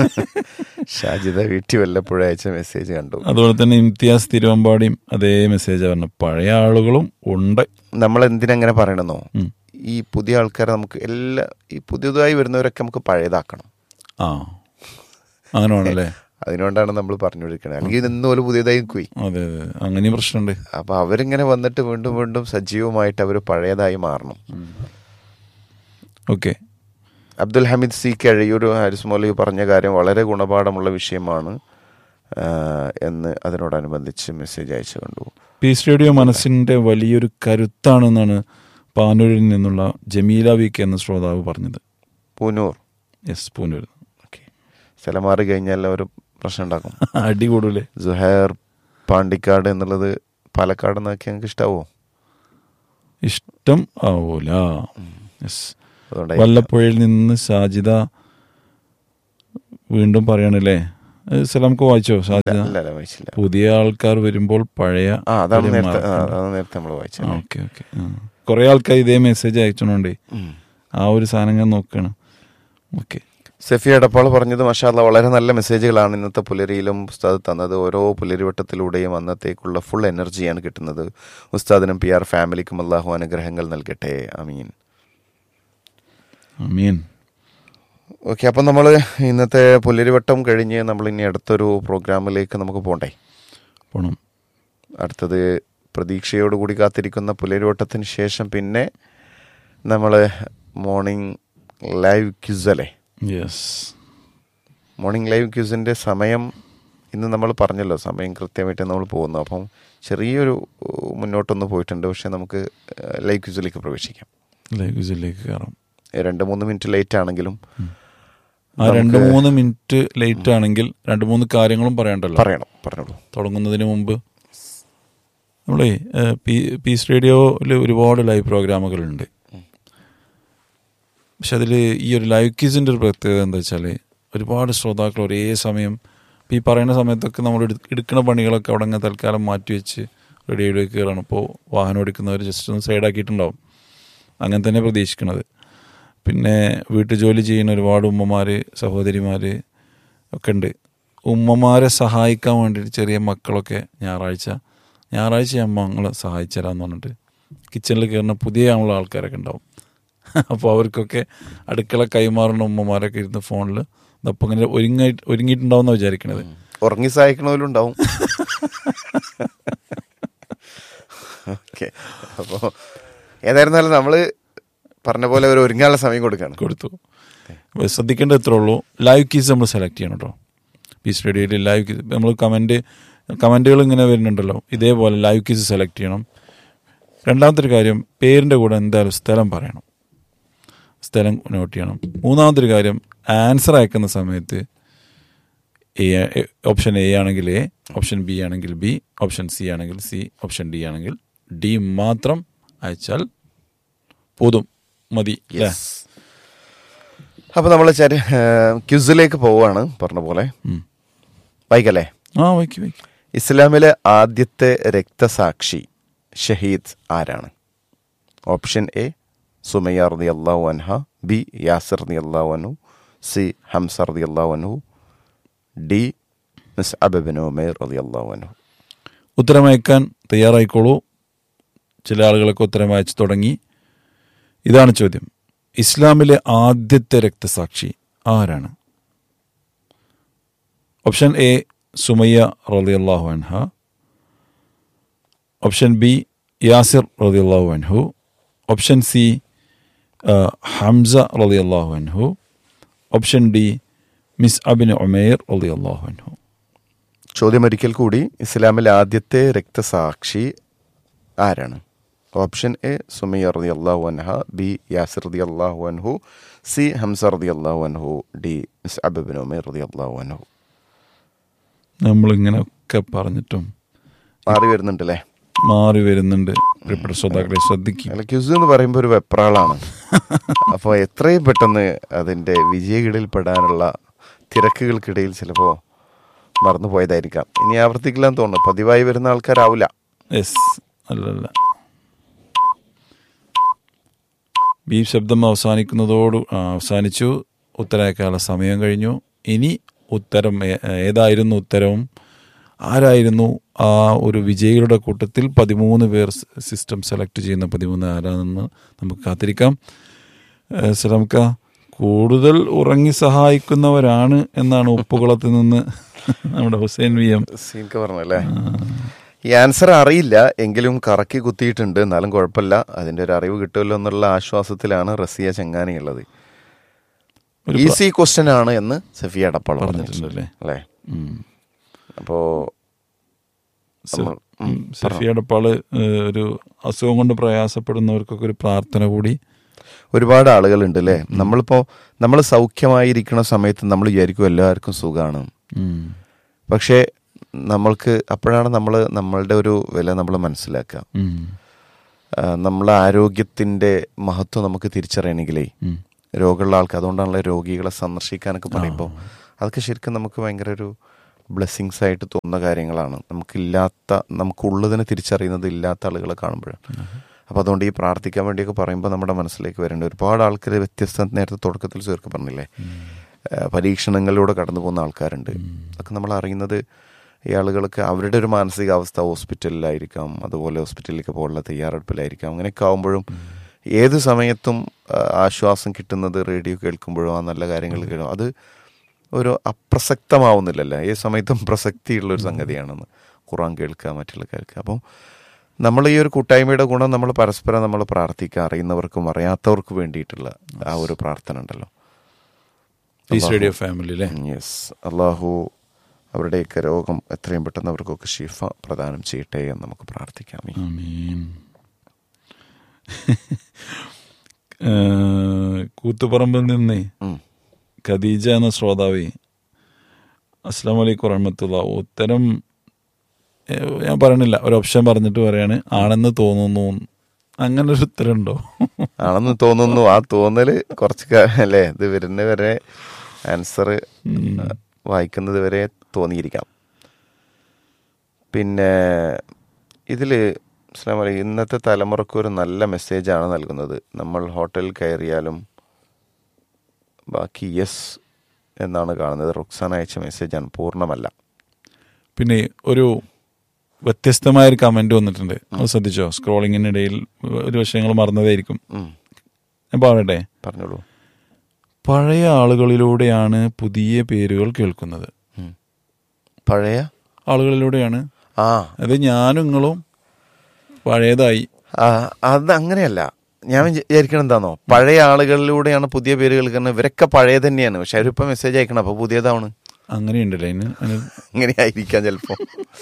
ഷാജിദ വീട്ടിൽ വല്ലപ്പോഴും അയച്ച മെസ്സേജ് കണ്ടു അതുപോലെ തന്നെ ഇംതിയാസ് തിരുവമ്പാടിയും അതേ മെസ്സേജ് പറഞ്ഞു പഴയ ആളുകളും ഉണ്ട് നമ്മൾ എന്തിനങ്ങനെ പറയണമെന്നോ ഉം. ഈ പുതിയ ആൾക്കാരെ നമുക്ക് എല്ലാ ഈ പുതിയതായി വരുന്നവരൊക്കെ നമുക്ക് പഴയതാക്കണം ആ അങ്ങനെ വേണമല്ലേ അതിനുകൊണ്ടാണ് നമ്മൾ പറഞ്ഞുകൊണ്ടിരിക്കുന്നത് അല്ലെങ്കിൽ ഇന്ന് പോലെ പുതിയതായി പോയി അതെ അതെ അങ്ങനെയും പ്രശ്നമുണ്ട് അപ്പൊ അവരിങ്ങനെ വന്നിട്ട് വീണ്ടും വീണ്ടും സജീവമായിട്ട് അവർ പഴയതായി മാറണം ഓക്കെ അബ്ദുൽ ഹമീദ് സി കഴിയൂർ ഹാരിസ് മൗലവി പറഞ്ഞ കാര്യം വളരെ ഗുണപാഠമുള്ള വിഷയമാണ് ആ, എന്ന് അതിനോടനുബന്ധിച്ച് മെസ്സേജ് അയച്ചു കണ്ടു പീസ് റേഡിയോ മനസ്സിന്റെ വലിയൊരു കരുത്താണെന്നാണ് പാനൂരിൽ നിന്നുള്ള ജമീല വി കെ എന്ന ശ്രോതാവ് പറഞ്ഞത് പൂനൂർ യെസ് പൂനൂർ ഓക്കെ സ്ഥലം മാറി കഴിഞ്ഞാൽ അവർ പ്രശ്നം ഉണ്ടാക്കും അടി കൂടൂലേ സുഹൈർ പാണ്ടിക്കാട് എന്നുള്ളത് പാലക്കാട് എന്നൊക്കെ ഞങ്ങൾക്ക് ഇഷ്ടാവോ ഇഷ്ടം ആവൂല യെസ് അതുകൊണ്ട് വല്ലപ്പുഴയിൽ നിന്ന് സാജിദ വീണ്ടും പറയണല്ലേ അത് സലാംക്ക് വായിച്ചോ സാജിദ അല്ല അല്ല വായിച്ചില്ല പുതിയ ആൾക്കാർ വരുമ്പോൾ പഴയ ആ അതാണ് ഒരു നേരത്തെ ആ, മാർക്കുണ്ട്. അതാണ് നേരത്തെ നമ്മൾ വായിച്ചത് ഓക്കെ ഓക്കെ കുറെ ആൾക്കാർ ഇതേ മെസ്സേജ് അയച്ചോണ്ടേ ഉം. ആ ഒരു സാധനം ഞാൻ നോക്കാണ് ഓക്കെ സെഫി എടപ്പാൾ പറഞ്ഞത് മഷാല്ല വളരെ നല്ല മെസ്സേജുകളാണ് ഇന്നത്തെ പുലരിയിലും ഉസ്താദ് തന്നത് ഓരോ പുലരിവട്ടത്തിലൂടെയും അന്നത്തേക്കുള്ള ഫുൾ എനർജിയാണ് കിട്ടുന്നത് ഉസ്താദിനും പി ആർ ഫാമിലിക്കും അള്ളാഹു അനുഗ്രഹങ്ങൾ നൽകട്ടെ അമീൻ മീൻ ഓക്കെ അപ്പം നമ്മൾ ഇന്നത്തെ പുലരിവട്ടം കഴിഞ്ഞ് നമ്മൾ ഇനി അടുത്തൊരു പ്രോഗ്രാമിലേക്ക് നമുക്ക് പോകണ്ടേ പോണം അടുത്തത് പ്രതീക്ഷയോടുകൂടി കാത്തിരിക്കുന്ന പുലരിവട്ടത്തിന് ശേഷം പിന്നെ നമ്മൾ മോർണിംഗ് ലൈവ് ക്യൂസ് അല്ലേ യെസ് മോർണിംഗ് ലൈവ് ക്യൂസിൻ്റെ സമയം ഇന്ന് നമ്മൾ പറഞ്ഞല്ലോ സമയം കൃത്യമായിട്ട് നമ്മൾ പോകുന്നു അപ്പം ചെറിയൊരു ഉം, മുന്നോട്ടൊന്ന് പോയിട്ടുണ്ട് പക്ഷെ നമുക്ക് ലൈവ് ക്യൂസിലേക്ക് പ്രവേശിക്കാം ലൈവിലേക്ക് കയറാം രണ്ട് മൂന്ന് മിനിറ്റ് ലേറ്റ് ആണെങ്കിലും ആ രണ്ട് മൂന്ന് മിനിറ്റ് ലേറ്റ് ആണെങ്കിൽ രണ്ട് മൂന്ന് കാര്യങ്ങളും പറയണ്ടല്ലോ പറയണം പറഞ്ഞോളൂ തുടങ്ങുന്നതിന് മുമ്പ് നമ്മളേ ഏഹ്, പി പീസ് റേഡിയോയിൽ ഒരുപാട് ലൈവ് പ്രോഗ്രാമുകളുണ്ട് പക്ഷെ അതിൽ ഈ ഒരു ലൈവ് ക്യൂസിൻ്റെ ഒരു പ്രത്യേകത എന്താ വെച്ചാൽ ഒരുപാട് ശ്രോതാക്കൾ ഒരേ സമയം ഇപ്പം ഈ പറയുന്ന സമയത്തൊക്കെ നമ്മൾ എടു- എടുക്കുന്ന പണികളൊക്കെ അവിടെ അങ്ങ് തൽക്കാലം മാറ്റി വെച്ച് റേഡിയോയിലേക്ക് കയറണം ഇപ്പോൾ വാഹനം ഓടിക്കുന്നവർ ജസ്റ്റ് ഒന്ന് സൈഡാക്കിയിട്ടുണ്ടാവും അങ്ങനെ തന്നെ പ്രതീക്ഷിക്കണത് പിന്നെ വീട്ടു ജോലി ചെയ്യുന്ന ഒരുപാട് ഉമ്മമാർ സഹോദരിമാർ ഒക്കെ ഉണ്ട് ഉമ്മമാരെ സഹായിക്കാൻ വേണ്ടിയിട്ട് ചെറിയ മക്കളൊക്കെ ഞായറാഴ്ച ഞായറാഴ്ച അമ്മ ഞങ്ങളെ സഹായിച്ചു തരാമെന്ന് പറഞ്ഞിട്ട് കിച്ചണിൽ കയറുന്ന പുതിയ ആളുള്ള ആൾക്കാരൊക്കെ ഉണ്ടാവും അപ്പോൾ അവർക്കൊക്കെ അടുക്കള കൈമാറുന്ന ഉമ്മമാരൊക്കെ ഇരുന്ന് ഫോണിൽ ഇതപ്പം ഇങ്ങനെ ഒരുങ്ങി ഒരുങ്ങിയിട്ടുണ്ടാവും എന്നാണ് വിചാരിക്കണത് ഉറങ്ങി സഹായിക്കണവരും ഉണ്ടാവും ഓക്കെ അപ്പോൾ ഏതായിരുന്നാലും നമ്മൾ പറഞ്ഞ പോലെ ഒരു ഒരുങ്ങാനുള്ള സമയം കൊടുക്കുകയാണ് കൊടുത്തു അപ്പോൾ ശ്രദ്ധിക്കേണ്ടത് എത്ര ഉള്ളൂ ലൈവ് കീസ് നമ്മൾ സെലക്ട് ചെയ്യണം കേട്ടോ പീസ് റേഡിയോയിൽ ലൈവ് കീസ് നമ്മൾ കമൻറ്റ് കമൻറ്റുകൾ ഇങ്ങനെ വരുന്നുണ്ടല്ലോ ഇതേപോലെ ലൈവ് കീസ് സെലക്ട് ചെയ്യണം രണ്ടാമത്തെ ഒരു കാര്യം പേരിൻ്റെ കൂടെ എന്തായാലും സ്ഥലം പറയണം സ്ഥലം നോട്ട് ചെയ്യണം മൂന്നാമത്തെ ഒരു കാര്യം ആൻസർ അയക്കുന്ന സമയത്ത് എ ഓപ്ഷൻ എ ആണെങ്കിൽ എ ഓപ്ഷൻ ബി ആണെങ്കിൽ ബി ഓപ്ഷൻ സി ആണെങ്കിൽ സി ഓപ്ഷൻ ഡി ആണെങ്കിൽ ഡി മാത്രം അയച്ചാൽ പോതും മതി അല്ലേ അപ്പോൾ നമ്മൾ ചെറിയ ക്യുസിലേക്ക് പോവുകയാണ് പറഞ്ഞ പോലെ ഉം. വായിക്കല്ലേ ആ വയ്ക്ക് വയ്ക്ക് ഇസ്ലാമിലെ ആദ്യത്തെ രക്തസാക്ഷി ഷഹീദ് ആരാണ് ഓപ്ഷൻ എ സുമയ്യ റതി അള്ളാഹു അൻഹ ബി യാസിർ റതി അള്ളാഹു അൻഹു സി ഹംസ റതി അള്ളാഹു അൻഹു ഡി മിസ് അബിൻ ഉമേർ റതി അള്ളാഹു അൻഹു ഉത്തരമയക്കാൻ തയ്യാറായിക്കോളൂ ചില ആളുകളൊക്കെ ഉത്തരം അയച്ചു തുടങ്ങി ഇതാണ് ചോദ്യം ഇസ്ലാമിലെ ആദ്യത്തെ രക്തസാക്ഷി ആരാണ് ഓപ്ഷൻ എ സുമയ്യ റളിയല്ലാഹു അൻഹ ഓപ്ഷൻ ബി യാസിർ റളിയല്ലാഹു അൻഹു ഓപ്ഷൻ സി ഹംസ റളിയല്ലാഹു അൻഹു ഓപ്ഷൻ ഡി മിസ് അബിൻ ഉമേർ റളിയല്ലാഹു അൻഹു ചോദ്യം ഒരിക്കൽ കൂടി ഇസ്ലാമിലെ ആദ്യത്തെ രക്തസാക്ഷി ആരാണ് ഓപ്ഷൻ എ സുമയ്യ റതി അള്ളാഹു അൻഹ ബി യാസിർ റതി അള്ളാഹു അൻഹു സി ഹംസ റതി അള്ളാഹു അൻഹു ഡി മിസ് അബിൻ ഉമേർ റതി അള്ളാഹു അൻഹു നമ്മളിങ്ങനെയൊക്കെ പറഞ്ഞിട്ടും മാറി വരുന്നുണ്ടല്ലേ മാറി വരുന്നുണ്ട് പ്രിയപ്പെട്ട ശ്രോതാക്കളെ ശ്രദ്ധിക്കും അല്ല ക്യുസ് എന്ന് പറയുമ്പോൾ ഒരു വെപ്രാളാണ് അപ്പോൾ എത്രയും പെട്ടെന്ന് അതിൻ്റെ വിജയികളിൽ പെടാനുള്ള തിരക്കുകൾക്കിടയിൽ ചിലപ്പോൾ മറന്നു പോയതായിരിക്കാം ഇനി ആവർത്തിക്കില്ലാന്ന് തോന്നുന്നു പതിവായി വരുന്ന ആൾക്കാരാവില്ല യെസ് അല്ലല്ല ബി ശബ്ദം അവസാനിക്കുന്നതോട് ആ, അവസാനിച്ചു ഉത്തരയക്കാനുള്ള സമയം കഴിഞ്ഞു ഇനി ഉത്തരം ഏ- ഏതായിരുന്നു ഉത്തരവും ആരായിരുന്നു ആ ഒരു വിജയികളുടെ കൂട്ടത്തിൽ പതിമൂന്ന് പേർ സിസ്റ്റം സെലക്ട് ചെയ്യുന്ന പതിമൂന്ന് ആരാണെന്ന് നമുക്ക് കാത്തിരിക്കാം ഏഹ് സലാംക്ക കൂടുതൽ ഉറങ്ങി സഹായിക്കുന്നവരാണ് എന്നാണ് ഉപ്പുകുളത്തിൽ നിന്ന് നമ്മുടെ ഹുസൈൻ വി എം സീൻക്ക് പറഞ്ഞല്ലേ ഈ ആൻസർ അറിയില്ല എങ്കിലും കറക്കി കുത്തിയിട്ടുണ്ട് എന്നാലും കുഴപ്പമില്ല അതിന്റെ ഒരു അറിവ് കിട്ടുമല്ലോ എന്നുള്ള ആശ്വാസത്തിലാണ് റസിയ ചെങ്ങാനി ഉള്ളത് ഒരു ഈസി ക്വസ്റ്റ്യൻ ആണ് എന്ന് സഫിയ അടപ്പാൾ പറഞ്ഞിട്ടുണ്ടല്ലേ അല്ലേ ഉം. അപ്പോ നമ്മൾ- ഉം, സഫിയുടെ പാള് ഏഹ്, ഒരു അസുഖം കൊണ്ട് പ്രയാസപ്പെടുന്നവർക്കൊക്കെ ഒരു പ്രാർത്ഥന കൂടി ഒരുപാട് ആളുകളുണ്ട് അല്ലേ നമ്മളിപ്പോ നമ്മൾ സൗഖ്യമായിരിക്കുന്ന സമയത്ത് നമ്മൾ വിചാരിക്കും എല്ലാവർക്കും സുഖമാണ് ഉം. പക്ഷേ നമ്മൾക്ക് അപ്പോഴാണ് നമ്മൾ നമ്മളുടെ ഒരു വില നമ്മൾ മനസ്സിലാക്കുക ഉം. ആ, നമ്മളെ ആരോഗ്യത്തിൻ്റെ മഹത്വം നമുക്ക് തിരിച്ചറിയണമെങ്കിലേ ഉം. രോഗമുള്ള ആൾക്ക് അതുകൊണ്ടാണല്ലോ രോഗികളെ സന്ദർശിക്കാനൊക്കെ പറയുമ്പോൾ അതൊക്കെ ശരിക്കും നമുക്ക് ഭയങ്കര ഒരു ബ്ലെസ്സിങ്സ് ആയിട്ട് തോന്നുന്ന കാര്യങ്ങളാണ് നമുക്കില്ലാത്ത നമുക്കുള്ളതിനെ തിരിച്ചറിയുന്നത് ഇല്ലാത്ത ആളുകളെ കാണുമ്പോഴാണ് അപ്പോൾ അതുകൊണ്ട് ഈ പ്രാർത്ഥിക്കാൻ വേണ്ടിയൊക്കെ പറയുമ്പോൾ നമ്മുടെ മനസ്സിലേക്ക് വരേണ്ട ഒരുപാട് ആൾക്കാർ വ്യത്യസ്ത നേരത്തെ തുടക്കത്തിൽ ചേർക്ക് പറഞ്ഞില്ലേ ആ, പരീക്ഷണങ്ങളിലൂടെ കടന്നു പോകുന്ന ആൾക്കാരുണ്ട് അതൊക്കെ നമ്മൾ അറിയുന്നത് ഈ ആളുകൾക്ക് അവരുടെ ഒരു മാനസികാവസ്ഥ ഹോസ്പിറ്റലിലായിരിക്കാം അതുപോലെ ഹോസ്പിറ്റലിലേക്ക് പോകാനുള്ള തയ്യാറെടുപ്പിലായിരിക്കാം അങ്ങനെയൊക്കെ ആകുമ്പോഴും ഏത് സമയത്തും ആ, ആശ്വാസം കിട്ടുന്നത് റേഡിയോ കേൾക്കുമ്പോഴോ ആ നല്ല കാര്യങ്ങൾ കേൾക്കും അത് ഒരു അപ്രസക്തമാവുന്നില്ലല്ലോ ഏത് സമയത്തും പ്രസക്തിയുള്ള ഒരു സംഗതിയാണെന്ന് ഖുറാൻ കേൾക്കുക മറ്റുള്ള കേൾക്കുക അപ്പം നമ്മൾ ഈ ഒരു കൂട്ടായ്മയുടെ ഗുണം നമ്മൾ പരസ്പരം നമ്മൾ പ്രാർത്ഥിക്കുക അറിയുന്നവർക്കും അറിയാത്തവർക്കും വേണ്ടിയിട്ടുള്ള ആ ഒരു പ്രാർത്ഥന ഉണ്ടല്ലോ പീസ് റേഡിയോ ഫാമിലി അല്ലേ യെസ് അള്ളാഹു അവരുടെയൊക്കെ രോഗം എത്രയും പെട്ടെന്ന് അവർക്കൊക്കെ ഷിഫ പ്രദാനം ചെയ്യട്ടെ എന്ന് നമുക്ക് പ്രാർത്ഥിക്കാം ആമീൻ ഏഹ്, കൂത്തുപറമ്പിൽ നിന്നേ ഉം. ഖദീജ എന്ന ശ്രോതാവേ അസ്സാം വലൈക്കും വറഹമത്തുള്ള ഉത്തരം ഏഹ്, ഞാൻ പറയണില്ല ഒരു ഓപ്ഷൻ പറഞ്ഞിട്ട് പറയാണ് ആണെന്ന് തോന്നുന്നു അങ്ങനെ ഒരു ഉത്തരം ഉണ്ടോ ആണെന്ന് തോന്നുന്നു ആ തോന്നല് കുറച്ച് കാ- അല്ലേ ഇത് വരുന്ന വരെ ആൻസർ വായിക്കുന്നത് വരെ തോന്നിയിരിക്കാം പിന്നെ ഇതിൽ ഇസ്ലാം അലൈക്കും ഇന്നത്തെ തലമുറക്ക് ഒരു നല്ല മെസ്സേജാണ് നൽകുന്നത് നമ്മൾ ഹോട്ടലിൽ കയറിയാലും ബാക്കി യെസ് എന്നാണ് കാണുന്നത് റുക്സാൻ അയച്ച മെസ്സേജാണ് പൂർണ്ണമല്ല പിന്നെ ഒരു വ്യത്യസ്തമായ ഒരു കമന്റ് വന്നിട്ടുണ്ട് അത് ശ്രദ്ധിച്ചോ സ്ക്രോളിങ്ങിനിടയിൽ ഒരു വിഷയങ്ങൾ മറന്നതായിരിക്കും ഉം. ഞാൻ പറയട്ടെ പറഞ്ഞോളൂ പഴയ ആളുകളിലൂടെയാണ് പുതിയ പേരുകൾ കേൾക്കുന്നത് പഴയ ആളുകളിലൂടെയാണ് ആ അത് ഞാനും നിങ്ങളും പഴയതായി ആ, അത് അങ്ങനെയല്ല ഞാൻ വിചാരിക്കണം എന്താണോ പഴയ ആളുകളിലൂടെയാണ് പുതിയ പേര് കേൾക്കുന്നത് ഇവരൊക്കെ പഴയ തന്നെയാണ് പക്ഷെ അവരിപ്പോ മെസ്സേജ് അയക്കണം അപ്പൊ പുതിയതാണ് അങ്ങനെയുണ്ടല്ലേ അതിന് അതിന് അങ്ങനെ ആയിരിക്കാം ചിലപ്പോ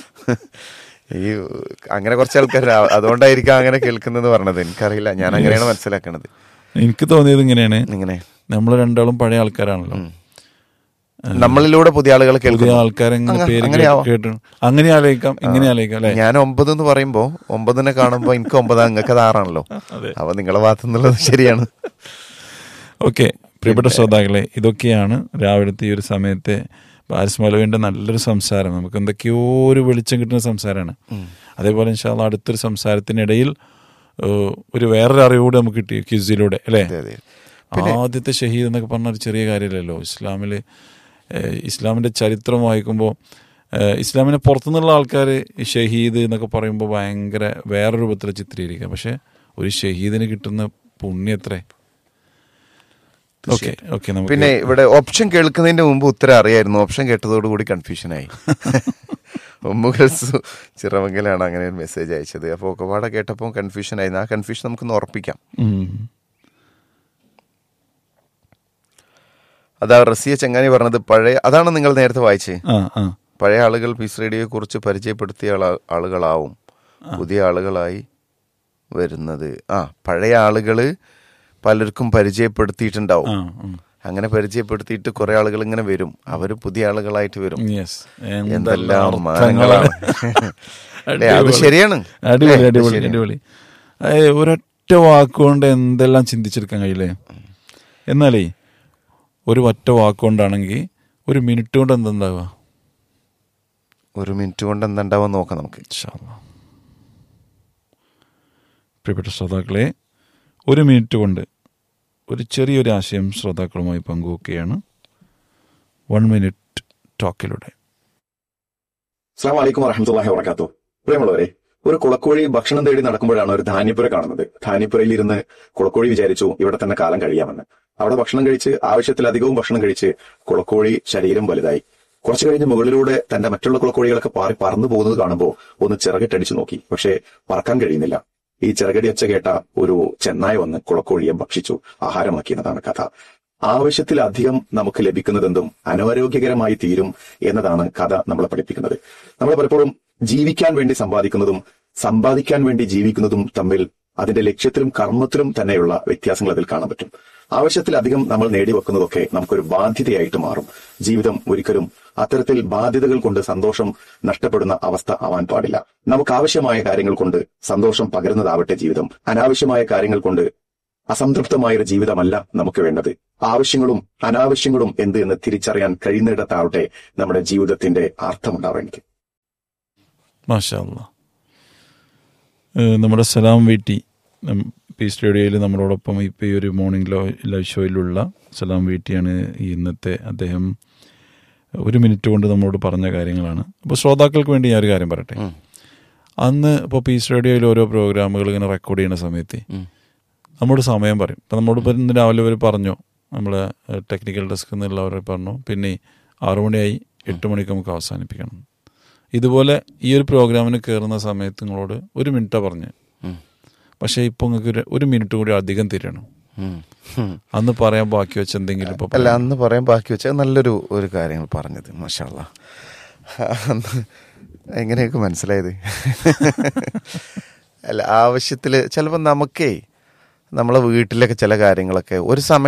ഈ അങ്ങനെ കുറച്ച് ആൾക്കാർ അതുകൊണ്ടായിരിക്കാം അങ്ങനെ കേൾക്കുന്നത് പറഞ്ഞത് എനിക്കറിയില്ല ഞാൻ അങ്ങനെയാണ് മനസ്സിലാക്കണത് എനിക്ക് തോന്നിയത് ഇങ്ങനെയാണ് ഇങ്ങനെ നമ്മൾ രണ്ടാളും പഴയ ആൾക്കാരാണല്ലോ നമ്മളിലൂടെ പുതിയ ആളുകൾ പുതിയ കേൾക്കുന്നു ആൾക്കാരെങ്ങനെ അങ്ങ- പേര് അങ്ങനെയാവാം. കേട്ടു അങ്ങനെ ആലോചിക്കാം ഇങ്ങനെ ആലോചിക്കാം അല്ലെ ഞാൻ ഒമ്പത് എന്ന് പറയുമ്പോ ഒമ്പതിനെ കാണുമ്പോ എനിക്ക് ഒമ്പതാ നിങ്ങൾക്ക് അത് ആറാണല്ലോ അതെ. അപ്പൊ നിങ്ങളെ ഭാഗത്തു നിന്നുള്ളത് ശരിയാണ് ഓക്കെ പ്രിയപ്പെട്ട ശ്രോതാക്കളെ ഇതൊക്കെയാണ് രാവിലത്തെ ഈ ഒരു സമയത്തെ പാരിസ് മലവിന്റെ നല്ലൊരു സംസാരം നമുക്ക് എന്തൊക്കെയോ ഒരു വെളിച്ചം കിട്ടുന്ന സംസാരമാണ് അതേപോലെ ഇൻഷാല്ല അടുത്തൊരു സംസാരത്തിനിടയിൽ ഏഹ്, ഒരു വേറൊരു അറിവുകൂടെ നമുക്ക് കിട്ടി ക്യൂസിലൂടെ അല്ലേ അതെ അതെ ആദ്യത്തെ ഷഹീദ് എന്നൊക്കെ പറഞ്ഞ ഒരു ചെറിയ കാര്യമല്ലല്ലോ ഇസ്ലാമിൽ ഇസ്ലാമിൻ്റെ ചരിത്രം വായിക്കുമ്പോൾ ഇസ്ലാമിനെ പുറത്തുനിന്നുള്ള ആൾക്കാർ ഷഹീദ് എന്നൊക്കെ പറയുമ്പോൾ ഭയങ്കര വേറെ രൂപത്തിൽ ചിത്രീകരിക്കുക പക്ഷെ ഒരു ഷഹീദിന് കിട്ടുന്ന പുണ്യത്രേ ഓക്കെ ഓക്കെ നമുക്ക് പിന്നെ ഇവിടെ ഓപ്ഷൻ കേൾക്കുന്നതിന്റെ മുമ്പ് ഉത്തരം അറിയായിരുന്നു ഓപ്ഷൻ കേട്ടതോടുകൂടി കൺഫ്യൂഷനായി ഒമ്പുകൽസു ചിറമംഗലാണ് അങ്ങനെ ഒരു മെസ്സേജ് അയച്ചത് അപ്പോൾ ഒക്കെപാടെ കേട്ടപ്പോൾ കൺഫ്യൂഷൻ ആയിരുന്നു ആ കൺഫ്യൂഷൻ നമുക്കൊന്ന് ഉറപ്പിക്കാം ഉം. അതാ റസിയ ചങ്ങാനി പറഞ്ഞത് പഴയ അതാണ് നിങ്ങൾ നേരത്തെ വായിച്ചേ ആ ആ പഴയ ആളുകൾ പീസ് റേഡിയോയെ കുറിച്ച് പരിചയപ്പെടുത്തിയ ആള- ആളുകളാവും പുതിയ ആളുകളായി വരുന്നത് ആ പഴയ ആളുകള് പലർക്കും പരിചയപ്പെടുത്തിയിട്ടുണ്ടാവും ആ ഉം. അങ്ങനെ പരിചയപ്പെടുത്തിയിട്ട് കുറെ ആളുകൾ ഇങ്ങനെ വരും അവര് പുതിയ ആളുകളായിട്ട് വരും യെസ് എന്തെല്ലാം മാനങ്ങളാണ് അല്ലേ, അത് ശരിയാണ് അടിപൊളി അല്ലേ, അടിപൊളി ശരിയാണ്. അടിപൊളി അതായത് ഒരൊറ്റ വാക്കുകൊണ്ട് എന്തെല്ലാം ചിന്തിച്ചെടുക്കാൻ കഴിയില്ലേ എന്നാലേ ഒരു ഒറ്റ വാക്കുകൊണ്ടാണെങ്കിൽ ഒരു മിനിറ്റ് കൊണ്ട് എന്തുണ്ടാവുക ഒരു മിനിറ്റ് കൊണ്ട് എന്തുണ്ടാവും നോക്കാം നമുക്ക് ഇൻഷാ അല്ലാ. പ്രിയപ്പെട്ട ശ്രോതാക്കളെ ഒരു മിനിറ്റ് കൊണ്ട് ഒരു ചെറിയൊരു ആശയം ശ്രോതാക്കളുമായി പങ്കുവെക്കുകയാണ് വൺ മിനിറ്റ് ടോക്കിലൂടെ അസ്സാം വലൈക്കും വറഹമത്തല്ലാഹി വർക്കാത്തു പ്രിയമുള്ളവരെ ഒരു കുളക്കോഴി ഭക്ഷണം തേടി നടക്കുമ്പോഴാണ് ഒരു ധാന്യപ്പുര കാണുന്നത് ധാന്യപ്പുരയിൽ ഇരുന്ന് കുളക്കോഴി വിചാരിച്ചു ഇവിടെ തന്നെ കാലം കഴിയാമെന്ന് അവിടെ ഭക്ഷണം കഴിച്ച് ആവശ്യത്തിലധികവും ഭക്ഷണം കഴിച്ച് കുളക്കോഴി ശരീരം വലുതായി കുറച്ചു കഴിഞ്ഞ് മുകളിലൂടെ തന്റെ മറ്റുള്ള കുളക്കോഴികളൊക്കെ പാറി പറന്നു പോകുന്നത് കാണുമ്പോൾ ഒന്ന് ചിറകിട്ടടിച്ചു നോക്കി പക്ഷേ പറക്കാൻ കഴിയുന്നില്ല ഈ ചിറകടി ഒച്ച കേട്ട ഒരു ചെന്നായ വന്ന് കുളക്കോഴിയെ ഭക്ഷിച്ചു ആഹാരമാക്കിയെന്നതാണ് കഥ ആവശ്യത്തിലധികം നമുക്ക് ലഭിക്കുന്നതെന്തും അനാരോഗ്യകരമായി തീരും എന്നതാണ് കഥ നമ്മളെ പഠിപ്പിക്കുന്നത് നമ്മൾ പലപ്പോഴും ജീവിക്കാൻ വേണ്ടി സമ്പാദിക്കുന്നതും സമ്പാദിക്കാൻ വേണ്ടി ജീവിക്കുന്നതും തമ്മിൽ അതിന്റെ ലക്ഷ്യത്തിലും കർമ്മത്തിലും തന്നെയുള്ള വ്യത്യാസങ്ങൾ അതിൽ കാണാൻ പറ്റും ആവശ്യത്തിലധികം നമ്മൾ നേടിവെക്കുന്നതൊക്കെ നമുക്കൊരു ബാധ്യതയായിട്ട് മാറും ജീവിതം ഒരിക്കലും അത്തരത്തിൽ ബാധ്യതകൾ കൊണ്ട് സന്തോഷം നഷ്ടപ്പെടുന്ന അവസ്ഥ ആവാൻ പാടില്ല നമുക്ക് ആവശ്യമായ കാര്യങ്ങൾ കൊണ്ട് സന്തോഷം പകരുന്നതാവട്ടെ ജീവിതം അനാവശ്യമായ കാര്യങ്ങൾ കൊണ്ട് അസംതൃപ്തമായ ഒരു ജീവിതമല്ല നമുക്ക് വേണ്ടത് ആവശ്യങ്ങളും അനാവശ്യങ്ങളും എന്ത് എന്ന് തിരിച്ചറിയാൻ കഴിയുന്നിടത്താവട്ടെ നമ്മുടെ ജീവിതത്തിന്റെ അർത്ഥമുണ്ടാവേണ്ടത് മാഷാ അല്ലാ. ഏഹ് നമ്മുടെ സലാം വീട്ടി നം- പീസ് റേഡിയോയിൽ നമ്മളോടൊപ്പം ഇപ്പോൾ ഈ ഒരു മോർണിംഗ് ലോ ലൈവ് ഷോയിലുള്ള സലാം വീട്ടിയാണ് ഈ ഇന്നത്തെ അദ്ദേഹം ഒരു മിനിറ്റ് കൊണ്ട് നമ്മളോട് പറഞ്ഞ കാര്യങ്ങളാണ് അപ്പോൾ ശ്രോതാക്കൾക്ക് വേണ്ടി ഞാൻ ഒരു കാര്യം പറയട്ടെ അന്ന് ഇപ്പോൾ പീസ് റേഡിയോയിൽ ഓരോ പ്രോഗ്രാമുകൾ ഇങ്ങനെ റെക്കോർഡ് ചെയ്യുന്ന സമയത്ത് നമ്മോട് സമയം പറയും ഇപ്പം നമ്മോട് ഇപ്പം ഇന്ന് രാവിലെ അവർ പറഞ്ഞു നമ്മളെ ടെക്നിക്കൽ ഡെസ്കിൽ നിന്നുള്ളവർ പറഞ്ഞു പിന്നെ ആറു മണിയായി എട്ട് മണിക്ക് നമുക്ക് അവസാനിപ്പിക്കണം ഇതുപോലെ ഈ ഒരു പ്രോഗ്രാമിന് കയറുന്ന സമയത്ത് നിങ്ങളോട് ഒരു മിനിറ്റാണ് പറഞ്ഞ് പക്ഷേ ഇപ്പോൾ നിങ്ങൾക്ക് ഒരു- ഒരു മിനിറ്റ് കൂടി അധികം തരണം ഉം. ഉം. അന്ന് പറയാൻ ബാക്കി വെച്ച് എന്തെങ്കിലും ഇപ്പോൾ അല്ല അന്ന് പറയാൻ ബാക്കി വെച്ചാൽ നല്ലൊരു ഒരു കാര്യങ്ങൾ പറഞ്ഞത് മഷാല്ല അന്ന് എങ്ങനെയൊക്കെ മനസ്സിലായത് അല്ല ആവശ്യത്തിൽ ചിലപ്പോൾ നമുക്കേ നമ്മളെ വീട്ടിലൊക്കെ ചില കാര്യങ്ങളൊക്കെ ഒരു സമയം